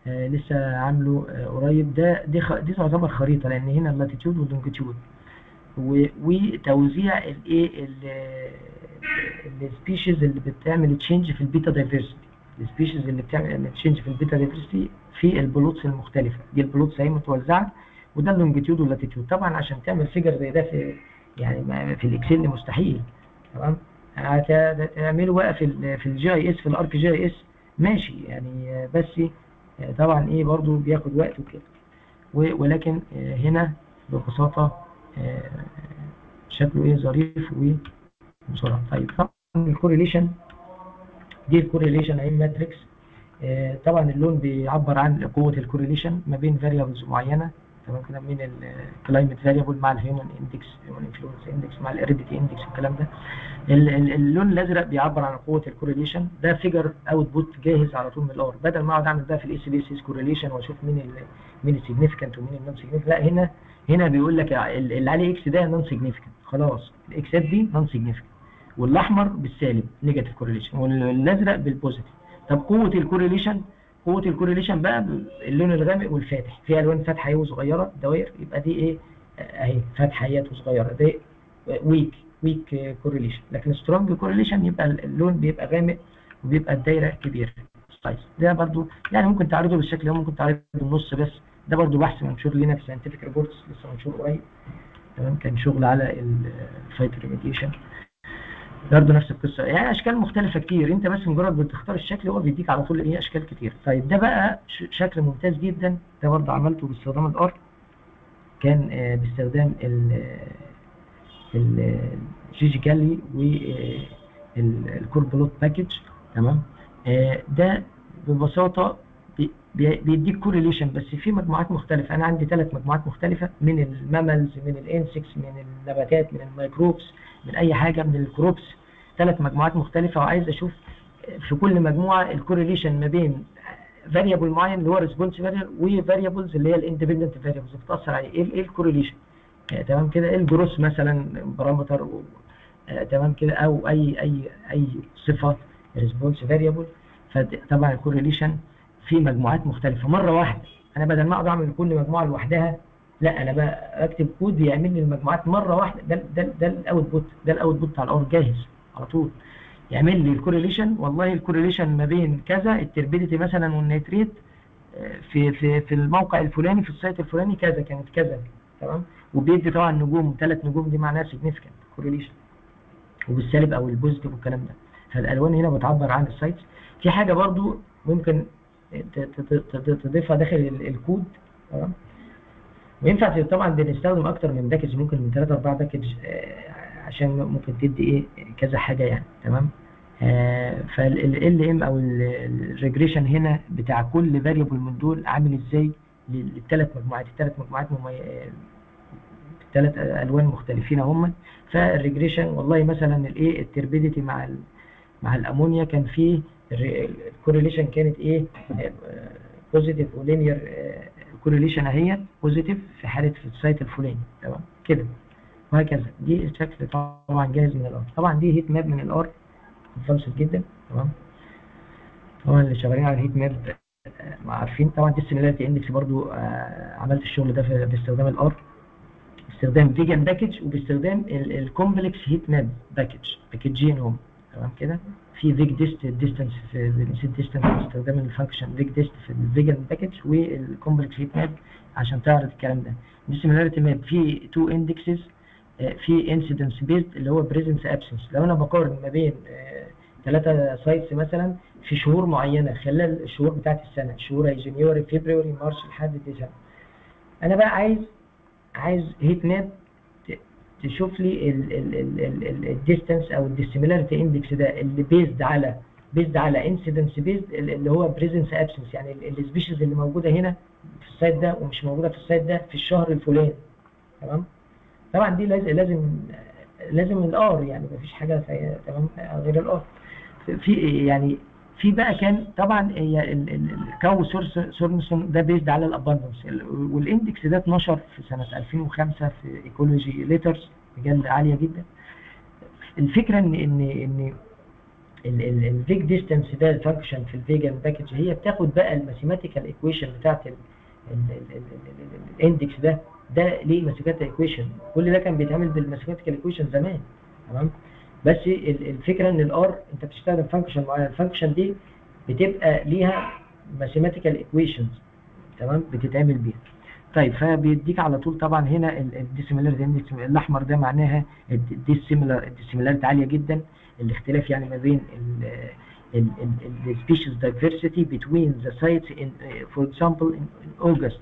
Speaker 2: آه، لسه عامله آه، قريب ده دي خ- دي تعتبر خريطه لان هنا اللاتيتيود واللونجيتيود و- وتوزيع الايه السبيشيز اللي بتعمل تشينج في البيتا دايفرسيتي السبيشيز اللي بتعمل تشينج في البيتا دايفرسيتي في البلوتس المختلفه دي البلوتس اهي متوزعه وده اللونجيتيود واللاتيتيود طبعا عشان تعمل فيجر زي ده في يعني ما- في الاكسل مستحيل تمام هت- تعمله بقى في ال في الجي اي اس في الارك جي اي اس ماشي يعني آه، بس آه، طبعا ايه برضو بياخد وقت وكده و- ولكن آه، هنا ببساطة آه، شكله ايه ظريف وبسرعة طيب طبعا الكوريليشن دي الكوريليشن اهي ماتريكس آه، طبعا اللون بيعبر عن قوة الكوريليشن ما بين فاريبلز معينة تمام كده من الكلايمت فاريبل مع الهيومن اندكس هيومن انفلونس اندكس مع الاريديتي اندكس الكلام ده ال- ال- اللون الازرق بيعبر عن قوه الكوريليشن ده فيجر اوتبوت جاهز على طول من الار بدل ما اقعد اعمل بقى في الاي سي بي سي كوريليشن واشوف مين ال مين السيجنيفيكانت ومين النون سيجنيفيكانت لا هنا هنا بيقول لك ال- اللي عليه اكس ده نون سيجنيفيكانت خلاص الاكسات دي نون سيجنيفيكانت والاحمر بالسالب نيجاتيف كوريليشن والازرق بالبوزيتيف طب قوه الكوريليشن قوه الكوريليشن بقى اللون الغامق والفاتح في الوان فاتحه اهي وصغيره دوائر يبقى دي ايه اهي فاتحه اهي وصغيره دي ويك ويك كوريليشن لكن سترونج كوريليشن يبقى اللون بيبقى غامق وبيبقى الدايره كبيره سايز ده برضو يعني ممكن تعرضه بالشكل ده ممكن تعرضه بالنص بس ده برضو بحث منشور لينا في ساينتفك ريبورتس لسه منشور قريب تمام كان شغل على الفايت ريميديشن برضه نفس القصه يعني اشكال مختلفه كتير انت بس مجرد بتختار الشكل هو بيديك على طول ايه اشكال كتير طيب ده بقى ش- شكل ممتاز جدا ده برضه عملته باستخدام الار كان آه، باستخدام ال الجيجي كالي والكوربلوت باكج تمام آه، ده ببساطه بي- بي- بيديك كوريليشن بس في مجموعات مختلفه انا عندي ثلاث مجموعات مختلفه من الماملز من الانسكس من النباتات من الميكروبس من اي حاجه من الكروبس ثلاث مجموعات مختلفه وعايز اشوف في كل مجموعه الكوريليشن ما بين فاريبل معين اللي هو ريسبونس فاريبل وفاريبلز اللي هي الاندبندنت فاريبلز بتاثر عليه ايه ايه الكوريليشن آه، تمام كده الجروس مثلا بارامتر آه، تمام كده او اي اي اي صفه ريسبونس فاريبل فطبعا الكوريليشن في مجموعات مختلفه مره واحده انا بدل ما اقعد اعمل كل مجموعه لوحدها لا انا بقى اكتب كود يعمل لي المجموعات مره واحده ده ده ده الاوتبوت ده الاوتبوت بتاع الاور جاهز على طول يعمل لي الكوريليشن والله الكوريليشن ما بين كذا التربيديتي مثلا والنيتريت آه، في في في الموقع الفلاني في السايت الفلاني كذا كانت كذا تمام وبيدي طبعا نجوم ثلاث نجوم دي معناها سيجنيفيكانت كوريليشن وبالسالب او البوزيتيف والكلام ده فالالوان هنا بتعبر عن السايتس في حاجه برضو ممكن ت- ت- ت- تضيفها داخل ال- الكود تمام وينفع طبعا بنستخدم اكتر من باكج ممكن من 3 4 باكج آه، عشان ممكن تدي ايه كذا حاجه يعني تمام فال ام او الريجريشن هنا بتاع كل فاريبل من دول عامل ازاي للثلاث مجموعات الثلاث مجموعات ثلاث الوان مختلفين هم فالريجريشن والله مثلا الايه التربيديتي مع ال مع الامونيا كان فيه الكوريليشن كانت ايه بوزيتيف ولينير كوريليشن اهي بوزيتيف في حاله في السايت الفلاني تمام كده وهكذا دي الشكل طبعا جاهز من الار طبعا دي هيت ماب من الار مفلسف جدا تمام طبعا اللي شغالين على الهيت ماب آه، ما عارفين طبعا دي السيميلاريتي اندكس برضو آه، عملت الشغل ده في- باستخدام الار باستخدام فيجن باكج وباستخدام الكومبلكس هيت ماب باكج باكجين هم تمام كده في فيج ديست ديستانس في نسيت ديستانس باستخدام الفانكشن فيج ديست في الفيجن باكج والكومبلكس هيت ماب عشان تعرض الكلام ده دي سيميلاريتي ماب في تو اندكسز في انسيدنس بيزد اللي هو بريزنس ابسنس لو انا بقارن ما بين ثلاثة سايتس مثلا في شهور معينة خلال الشهور بتاعت السنة شهور جانيوري فبراير مارس لحد ديسمبر انا بقى عايز عايز هيت ماب ت- تشوف لي الديستانس او الديسيميلاريتي اندكس ده اللي بيزد على بيزد على انسيدنس بيزد اللي هو بريزنس ابسنس يعني السبيشيز اللي موجوده هنا في السايت ده ومش موجوده في السايت ده في الشهر الفلاني تمام طبعا دي لازم لازم لازم الار يعني مفيش حاجه في- تمام غير الار في يعني في بقى كان طبعا هي ال- ال- الكاو سورس سورنسون ده بيزد على الاباندنس والاندكس ده اتنشر في سنه 2005 في ايكولوجي ليترز مجله عاليه جدا الفكره ان ان ان الفيج ديستانس ده فانكشن في الفيجن باكج هي بتاخد بقى الماثيماتيكال ايكويشن بتاعت الاندكس ده ده ليه ماثيماتيكال ايكويشن كل ده كان بيتعمل بالماثيماتيكال ايكويشن زمان تمام بس ال- الفكره ان الار انت بتستخدم فانكشن معين الفانكشن دي بتبقى ليها ماثيماتيكال ايكويشنز تمام بتتعمل بيها طيب فبيديك على طول طبعا هنا الديسيميلاريتي الاحمر ده معناها الديسيميلاريتي عاليه جدا الاختلاف يعني ما بين the species diversity between the sites in uh, for example in, in August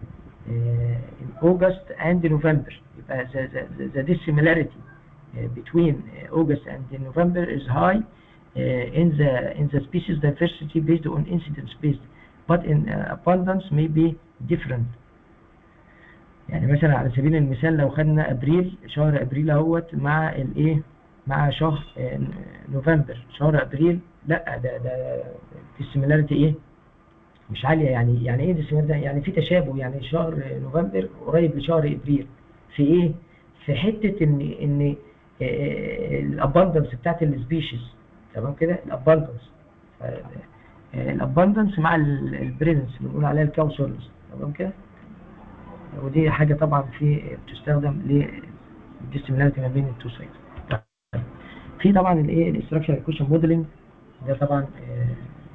Speaker 2: uh, in August and November يبقى the, the, the dissimilarity uh, between uh, August and November is high uh, in the in the species diversity based on incidence based but in uh, abundance may be different يعني مثلا على سبيل المثال لو خدنا ابريل شهر ابريل اهوت مع الايه مع شهر آه، نوفمبر شهر ابريل لا ده ده السيميلاريتي ايه مش عاليه يعني يعني ايه السيميلاريتي يعني في تشابه يعني شهر نوفمبر قريب لشهر ابريل في ايه في حته ان ان الاباندنس بتاعت السبيشيز تمام كده الاباندنس الاباندنس مع البريزنس اللي بنقول عليها الكاوسولز تمام كده ودي حاجه طبعا في بتستخدم للديسيميلاريتي ما بين التو سايدز في طبعا الايه الاستراكشر ايكويشن موديلنج ده طبعا آه،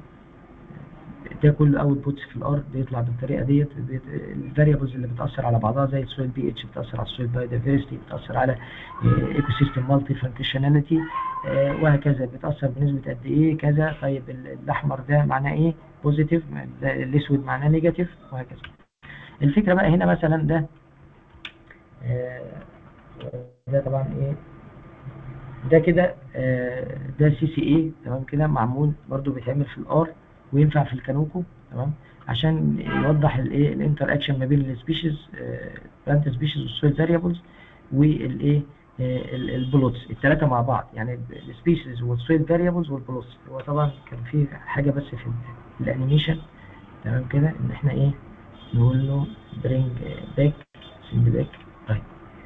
Speaker 2: ده كله اوت بوتس في الارض بيطلع بالطريقه ديت الفاريبلز اللي بتاثر على بعضها زي السويل بي اتش بتاثر على السويل بايوديفيرستي بتاثر على ايكو سيستم مالتي فانكشناليتي وهكذا بتاثر بنسبه قد ايه كذا طيب ال- الاحمر ده معناه ايه بوزيتيف الاسود معناه نيجاتيف وهكذا الفكره بقى هنا مثلا ده آه، ده طبعا ايه ده كده آه، ده سي سي اي تمام كده معمول برضو بيتعمل في الار وينفع في الكانوكو تمام عشان يوضح الايه الانتر اكشن ما بين السبيشيز بلانت سبيشيز والسويل فاريبلز والايه آه، ال- البلوتس الثلاثه مع بعض يعني السبيشيز والسويل فاريبلز والبلوتس هو طبعا كان في حاجه بس في ال- الانيميشن تمام كده ان احنا ايه نقول له برينج باك سند باك طيب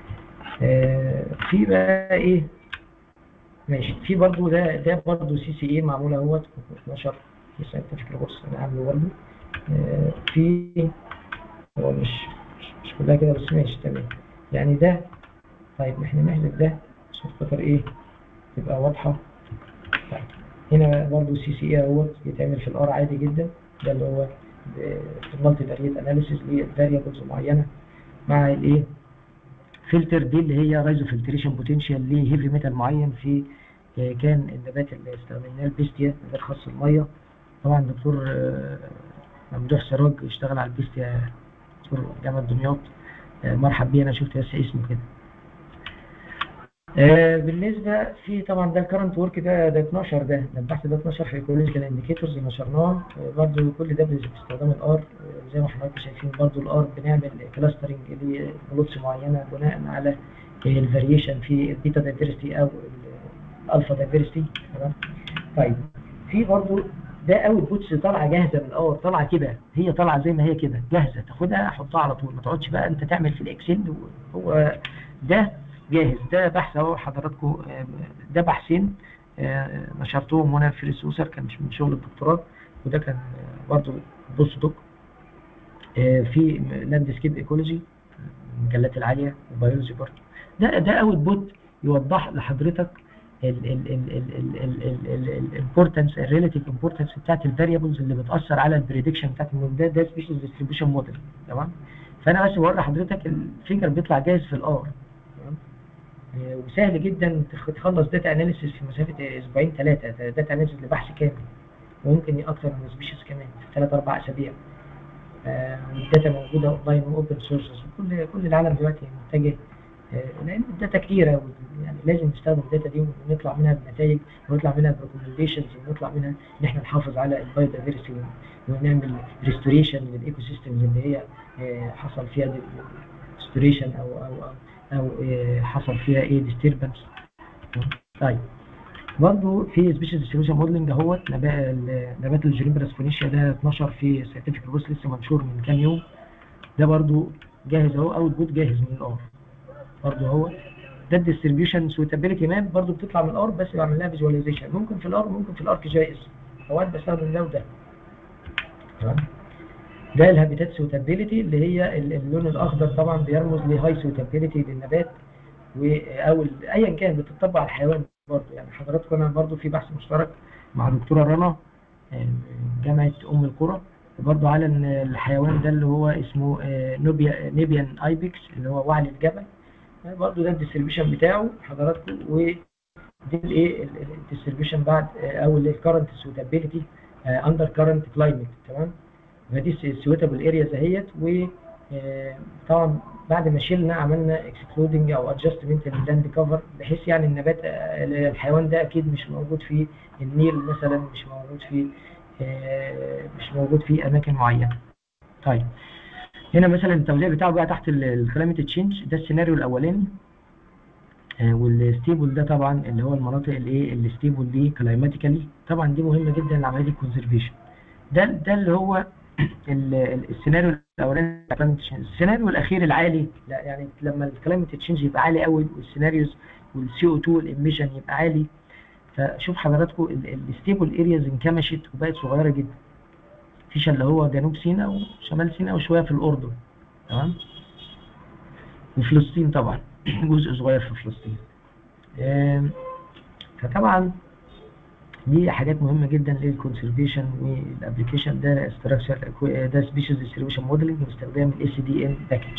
Speaker 2: آه، في بقى ايه ماشي في برضو ده ده برضو سي سي اي معمول اهوت 12 بس انت فكره بص انا عامله برضو آه، في هو مش مش, مش كلها كده بس ماشي تمام يعني ده طيب احنا نحذف ده عشان خاطر ايه تبقى واضحه طيب هنا برضو سي سي اي اهوت بيتعمل في الار عادي جدا ده اللي هو ب- في المالتي فاريت اناليسيس لفاريبلز معينه مع الايه فلتر دي اللي هي رايزو فلتريشن بوتنشال لهيفي ميتال معين في آه، كان النبات اللي استخدمناه البيستيا نبات خاص الميه طبعا دكتور آه، ممدوح سراج اشتغل على البيستيا دكتور جامعة دمياط آه، مرحب بيه انا شفت بس اسمه كده آه، بالنسبة في طبعا ده الكرنت ورك ده ده 12 ده ده البحث ده 12 في ايكولوجيكال انديكيتورز نشرناه آه، برضو كل ده باستخدام الار آه، زي ما حضراتكم شايفين برضو الار بنعمل كلاسترنج لبلوتس معينة بناء على الفاريشن في البيتا دايفرستي او الالفا دايفرستي تمام طيب في برضو ده اوت بوتس طالعه جاهزه من الار طالعه كده هي طالعه زي ما هي كده جاهزه تاخدها حطها على طول ما تقعدش بقى انت تعمل في الاكسل هو ده جاهز ده بحث اهو حضراتكم آه، ده بحثين آه، نشرتهم هنا في السوسر كان مش من شغل الدكتوراه وده كان آه، برضو بوست دوك آه، في لاندسكيب ايكولوجي المجلات العاليه وبيولوجي برضو ده ده اوت بوت يوضح لحضرتك الامبورتنس الريلاتيف امبورتنس بتاعت الفاريبلز اللي بتاثر على البريدكشن بتاعت الموديل ده ده سبيشال ديستريبيوشن موديل تمام فانا بس بوري حضرتك الفيجر بيطلع جاهز في الار تمام آه، وسهل جدا تخ- تخلص داتا اناليسيس في مسافه اسبوعين ثلاثه داتا اناليسيس لبحث كامل وممكن اكثر من سبيشيز كمان في ثلاث اربع اسابيع آه، والداتا موجوده اونلاين واوبن سورسز وكل كل العالم دلوقتي متجه آه، لان الداتا كتيره و- يعني لازم نستخدم الداتا دي ونطلع منها بنتائج ونطلع منها بريكومنديشنز ونطلع منها ان احنا نحافظ على البايودايفرستي ونعمل ريستوريشن للايكو سيستمز اللي هي آه، حصل فيها ريستوريشن او او او او آه، حصل فيها ايه ديستربنس طيب برضه في سبيشال ديستريبيوشن موديلنج اهوت نبات نبات الجريمبرس فونيشيا ده 12 في سيرتيفيكت بوست لسه منشور من كام يوم ده برضه جاهز اهو اوت بوت جاهز من الار برضه اهو ده الديستريبيوشن سويتابيليتي ماب برضو بتطلع من الار بس بعمل لها فيجواليزيشن ممكن في الار ممكن في الارك جي اس اوقات بستخدم ده وده تمام ده الهابيتات سويتابيليتي اللي هي ال- اللون الاخضر طبعا بيرمز لهاي سويتابيليتي للنبات و او ال- ايا كان بتطبق على الحيوان برضو يعني حضراتكم انا برضو في بحث مشترك مع دكتوره رنا آه، جامعه ام القرى برضو على ان الحيوان ده اللي هو اسمه آه، نوبيا نيبيان ايبكس اللي هو وعلي الجبل آه، برضو ده الديستريبيوشن بتاعه حضراتكم ودي الايه الديستريبيوشن بعد آه، او الكرنت سويتابيليتي اندر كرنت كلايمت تمام فدي السويتابل ارياز اهيت و آه، طبعا بعد ما شلنا عملنا اكسكلودنج او ادجستمنت لللاند كفر بحيث يعني النبات آه، الحيوان ده اكيد مش موجود في النيل مثلا مش موجود في آه، مش موجود في اماكن معينه طيب هنا مثلا التوزيع بتاعه بقى تحت الكلاميت تشينج ده السيناريو الاولاني آه، والستيبل ده طبعا اللي هو المناطق الايه الستيبل دي كلايماتيكالي طبعا دي مهمه جدا لعمليه الكونزرفيشن ده ده اللي هو ال- ال- السيناريو الاولاني بتاع climate change. السيناريو الاخير العالي لا يعني لما الكلايمت تشينج يبقى عالي قوي والسيناريوز والسي او 2 الاميشن يبقى عالي فشوف حضراتكم الستيبل ارياز انكمشت وبقت صغيره جدا فيش اللي هو جنوب سيناء وشمال سيناء وشويه في الاردن تمام وفلسطين طبعا جزء صغير في فلسطين آم، فطبعا دي حاجات مهمه جدا للكونسرفيشن والابلكيشن ده استراكشر ده سبيشيز ديستريبيوشن موديلنج باستخدام الاي سي دي ان باكج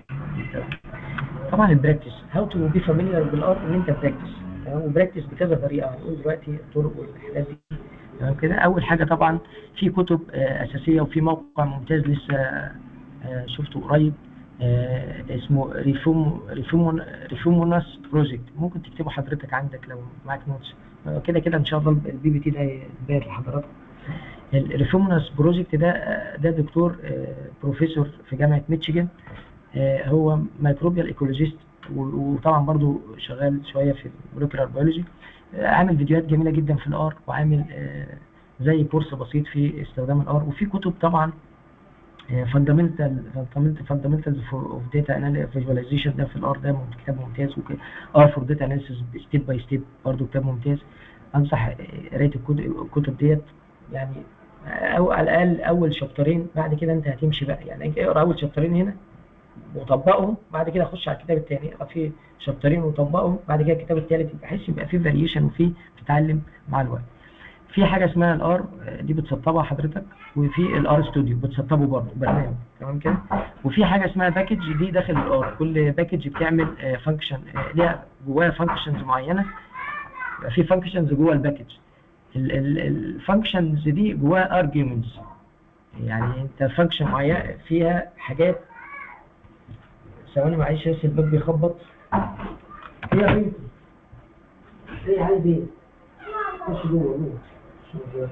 Speaker 2: طبعا البراكتس هاو تو بي فاميليار بالار ان انت براكتس تمام وبراكتس بكذا طريقه هنقول دلوقتي الطرق والحاجات دي تمام كده اول حاجه طبعا في كتب آه، اساسيه وفي موقع ممتاز لسه آه، شفته قريب آه، اسمه ريفوم ريفومون ريفوموناس بروجكت ممكن تكتبه حضرتك عندك لو معاك نوتس آه، كده كده ان شاء الله البي بي تي ده يتباعت لحضراتكم الريفوموناس بروجكت ده آه، ده دكتور آه، بروفيسور في جامعه ميتشيجن آه، هو ميكروبيال ايكولوجيست وطبعا برضو شغال شويه في المولكيولار بيولوجي عامل فيديوهات جميله جدا في الار وعامل آه، زي كورس بسيط في استخدام الار وفي كتب طبعا فاندامنتال فاندامنتالز اوف داتا فيجواليزيشن ده في الار ده مم- كتاب ممتاز ار فور داتا اناليسيس ستيب باي ستيب برضه كتاب ممتاز انصح آه، قرايه الكتب الكتب ديت يعني او على الاقل اول شابترين بعد كده انت هتمشي بقى يعني اقرا اول شابترين هنا وطبقهم بعد كده اخش على الكتاب الثاني اقرا فيه شابترين وطبقهم بعد كده الكتاب الثالث بحيث يبقى فيه فاريشن وفيه تتعلم مع الوقت في حاجه اسمها الار دي بتسطبها حضرتك وفي الار ستوديو بتسطبه برضه برنامج تمام كده وفي حاجه اسمها باكج دي داخل الار كل باكج بتعمل فانكشن ليها جواها فانكشنز معينه يبقى في فانكشنز جوه الباكج الفانكشنز دي جواها ارجيومنتس يعني انت فانكشن معينه فيها حاجات ثواني معلش بس الباب بيخبط ايه يا بنتي ايه عايز ايه خش جوه جوه خش جوه.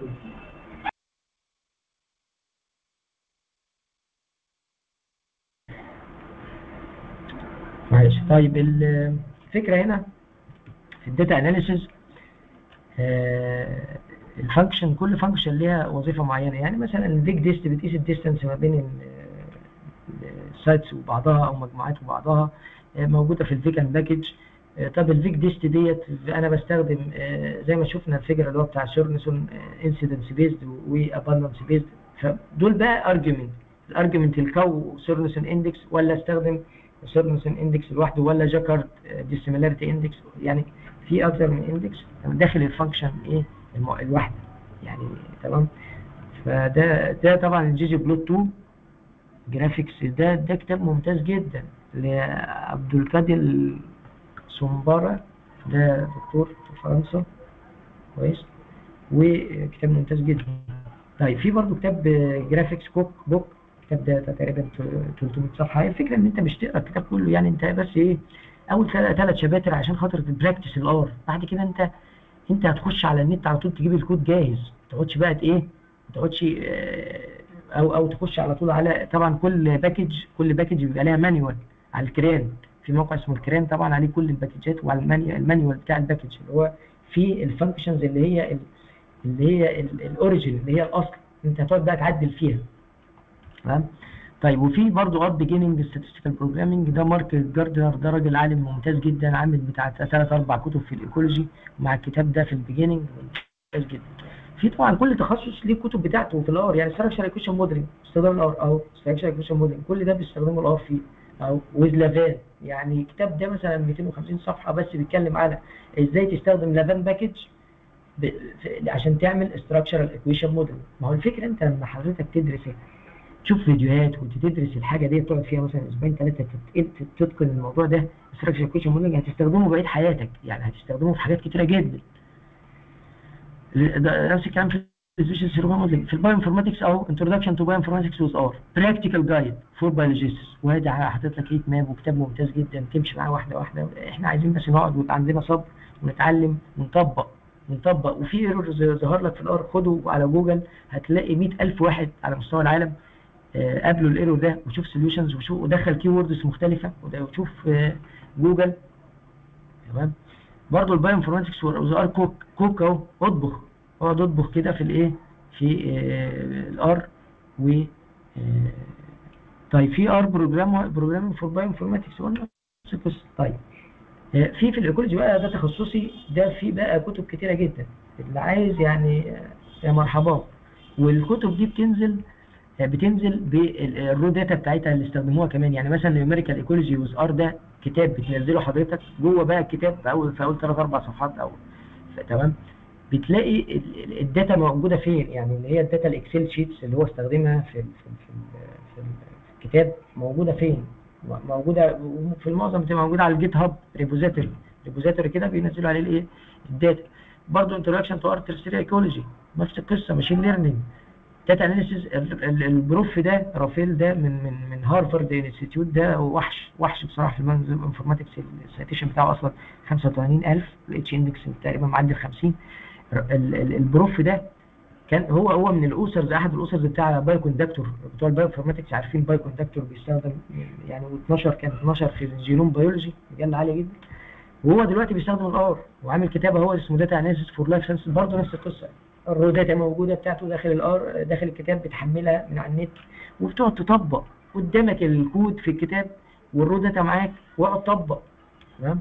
Speaker 2: معلش طيب ال- الفكره هنا في الداتا اناليسيز الفانكشن كل فانكشن ليها وظيفه معينه يعني مثلا البيج ديست بتقيس الديستانس ما بين السايتس وبعضها او مجموعات وبعضها آه، موجوده في الفيكان باكج طب الفيك ديست ديت انا بستخدم آه، زي ما شفنا الفيجر اللي هو بتاع سورنسون انسيدنس بيزد واباندنس بيزد فدول بقى ارجيومنت الارجيومنت الكو سورنسون اندكس ولا استخدم سورنسون اندكس لوحده ولا جاكارد ديسيميلاريتي اندكس يعني في اكتر من اندكس داخل الفانكشن ايه الم- الواحده يعني تمام فده ده طبعا الجي جي بلوت 2 جرافيكس ده ده كتاب ممتاز جدا لعبد القادر سومبارا ده دكتور في فرنسا كويس وكتاب ممتاز جدا طيب في برضه كتاب جرافيكس كوك بوك الكتاب ده تقريبا 300 صفحه هي الفكره ان انت مش تقرا الكتاب كله يعني انت بس ايه اول ثلاث شباتر عشان خاطر تبراكتس الار بعد كده انت انت هتخش على النت على طول تجيب الكود جاهز ما تقعدش بقى ايه ما تقعدش آه، او او تخش على طول على طبعا كل باكج كل باكج بيبقى لها مانيوال على الكران في موقع اسمه الكران طبعا عليه كل الباكجات وعلى المانيوال المانيوال بتاع الباكج اللي هو في الفانكشنز اللي هي ال- اللي هي الاوريجين اللي هي الاصل انت هتقعد بقى تعدل فيها تمام طيب وفي برضه ار بيجيننج statistical بروجرامنج ده مارك جاردنر ده راجل عالم ممتاز جدا عامل بتاع ثلاث اربع كتب في الايكولوجي مع الكتاب ده في البيجيننج ممتاز جدا في طبعا كل تخصص ليه كتب بتاعته في الار يعني ستراكشر ايكويشن موديلنج استخدام الار اهو ستراكشر ايكويشن موديلنج كل ده بيستخدموا الار فيه اهو ويز لافان يعني الكتاب ده مثلا 250 صفحه بس بيتكلم على ازاي تستخدم لافان باكج ب... في- عشان تعمل structural equation model ما هو الفكره انت لما حضرتك تدرس تشوف فيديوهات وتدرس الحاجه دي تقعد فيها مثلا اسبوعين ثلاثه تتقن الموضوع ده structural equation modeling هتستخدمه بقيه حياتك يعني هتستخدمه في حاجات كتيره جدا ده نفس الكلام في الفيجوال سيرفر موديلنج في البايو انفورماتكس او انتروداكشن تو بايو انفورماتكس ويز ار براكتيكال جايد فور بيولوجيستس وادي حاطط لك هيت ماب وكتاب ممتاز جدا تمشي معاه واحده واحده احنا عايزين بس نقعد ويبقى عندنا صبر ونتعلم ونطبق ونطبق وفي ايرور ظهر لك في الار خده على جوجل هتلاقي 100000 واحد على مستوى العالم آه، قابلوا الايرور ده وشوف سوليوشنز وشوف ودخل كي ووردز مختلفه وده- وشوف آه، جوجل تمام برضه البايو انفورماتكس والار كوك كوك اهو اطبخ اقعد اطبخ كده في الايه في الار و آه، طيب في ار بروجرام بروجرامينج فور بايو انفورماتكس قلنا نفس القصه طيب آه، في في الايكولوجي بقى ده تخصصي ده في بقى كتب كتيره جدا اللي عايز يعني آه، يا مرحبا والكتب دي بتنزل آه، بتنزل بالرو داتا بتاعتها اللي استخدموها كمان يعني مثلا نيوميريكال ايكولوجي ويز ار ده كتاب بتنزله حضرتك جوه بقى الكتاب في اول في اول ثلاث اربع صفحات او ف- تمام بتلاقي ال- ال- الداتا موجوده فين يعني اللي هي الداتا الاكسل شيتس اللي هو استخدمها في ال في ال في, ال في, ال في الكتاب موجوده فين م- موجوده في المعظم بتبقى موجوده على الجيت هاب ريبوزيتوري ريبوزيتوري كده بينزلوا عليه الايه الداتا برضه انتراكشن تو ارت ايكولوجي نفس القصه ماشين ليرنينج داتا اناليسيز البروف ده رافيل ده من من من هارفارد انستيتيوت ده وحش وحش بصراحه في الانفورماتكس السيتيشن بتاعه اصلا 85000 الاتش اندكس تقريبا معدي ال 50 ال- ال- البروف ده كان هو هو من الاوسرز احد الاوسرز بتاع بايو كوندكتور بتوع البايو انفورماتكس عارفين بايو كوندكتور بيستخدم يعني و12 كان 12 في الجينوم بيولوجي مجله عاليه جدا وهو دلوقتي بيستخدم الار وعامل كتاب هو اسمه داتا اناليسيس فور لايف ساينس برضه نفس القصه الرو داتا موجوده بتاعته داخل الار داخل الكتاب بتحملها من على النت وبتقعد تطبق قدامك الكود في الكتاب والرو داتا معاك واقعد طبق تمام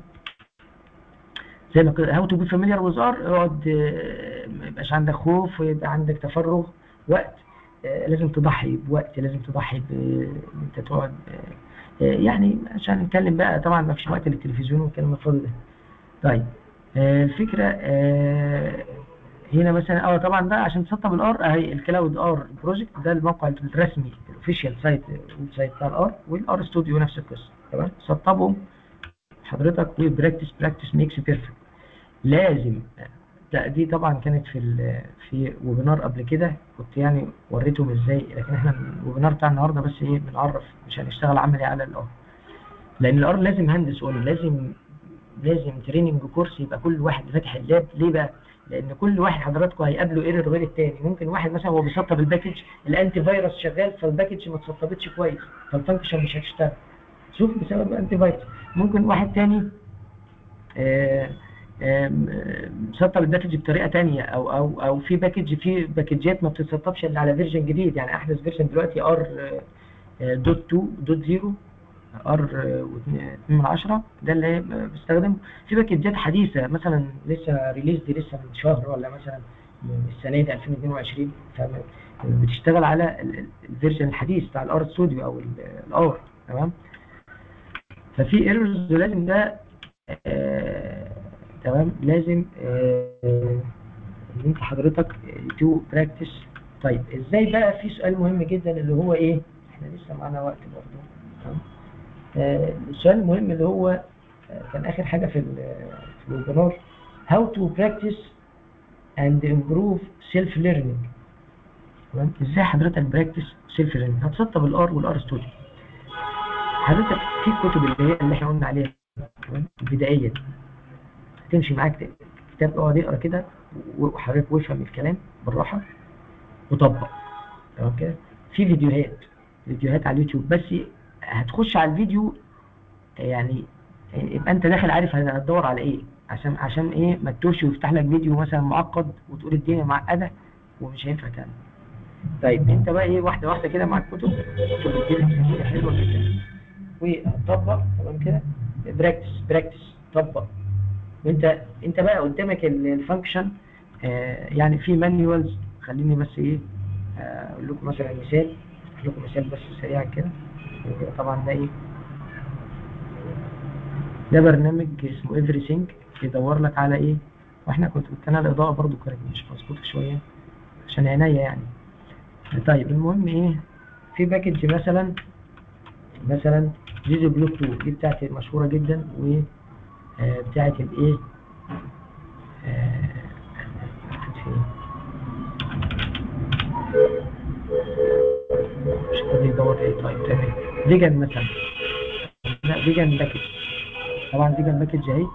Speaker 2: زي ما كده هاو تو بي فاميليار ويز ار اقعد آه، ما يبقاش عندك خوف ويبقى عندك تفرغ وقت آه، لازم تضحي بوقت لازم تضحي ب إن انت تقعد آه، آه، يعني عشان نتكلم بقى طبعا ما فيش وقت للتلفزيون والكلام الفاضي ده طيب آه، الفكره آه، هنا مثلا اه طبعا ده عشان تسطب الار اهي الكلاود ار بروجكت ده الموقع الرسمي الاوفيشال سايت الويب سايت بتاع الار والار ستوديو نفس القصه تمام سطبهم حضرتك وبراكتس براكتس ميكس بيرفكت لازم ده دي طبعا كانت في ال- في ويبينار قبل كده كنت يعني وريتهم ازاي لكن احنا الويبينار بتاع النهارده بس ايه بنعرف مش هنشتغل عملي على الار لان الار لازم هندس اون لازم لازم تريننج كورس يبقى كل واحد فاتح اللاب ليه بقى؟ لان كل واحد حضراتكم هيقابله ايرور غير التاني ممكن واحد مثلا هو بيسطب الباكج الانتي فيروس شغال فالباكج ما اتسطبتش كويس فالفانكشن مش هتشتغل شوف بسبب الانتي فيروس ممكن واحد تاني آه، آم، آه، مسطب الباكج بطريقه تانية او او او في باكج في باكجات ما بتتسطبش الا على فيرجن جديد يعني احدث فيرجن دلوقتي ار دوت 2 دوت 0 ار 2 من 10 ده اللي هي بستخدمه في باكجات حديثه مثلا لسه ريليز دي لسه من شهر ولا مثلا من السنه دي 2022 بتشتغل على ال- ال- الفيرجن الحديث بتاع الار ستوديو او الار تمام ففي ايرورز لازم ده آه، تمام لازم آه، ان انت حضرتك تو براكتس طيب ازاي بقى في سؤال مهم جدا اللي هو ايه احنا لسه معانا وقت برضه تمام آه، السؤال المهم اللي هو آه، كان اخر حاجه في ال- في الويبينار how to practice and improve self learning تمام ازاي حضرتك براكتس سيلف ليرنينج هتسطب الار والار ستوديو حضرتك في الكتب اللي هي اللي احنا قلنا عليها تمام البدائيه دي هتمشي معاك كتاب اقعد اقرا كده وحضرتك وافهم الكلام بالراحه وطبق تمام كده في فيديوهات فيديوهات على اليوتيوب بس هتخش على الفيديو يعني يبقى انت داخل عارف هتدور على ايه عشان عشان ايه ما تتوهش ويفتح لك فيديو مثلا معقد وتقول الدنيا معقده ومش هينفع تعمل طيب انت بقى ايه واحده واحده كده مع الكتب الكتب بتجيلك امثله حلوه جدا وطبق تمام كده براكتس براكتس طبق وانت انت بقى قدامك ال- الفانكشن آه يعني في مانيوالز خليني بس ايه آه، اقول لكم مثلا مثال اقول لكم مثال بس سريعا كده طبعا ده ايه ده برنامج اسمه everything يدور لك على ايه واحنا كنت قلت لنا الاضاءه برضو كانت مش مظبوطه شويه عشان عينيا يعني طيب المهم ايه في باكج مثلا مثلا زيزو بلوك 2 دي بتاعتي مشهوره جدا و آه، بتاعت الايه آه، في- مش قادر يدور ايه طيب تمام فيجن مثلا لا فيجن باكج طبعا فيجن باكج اهي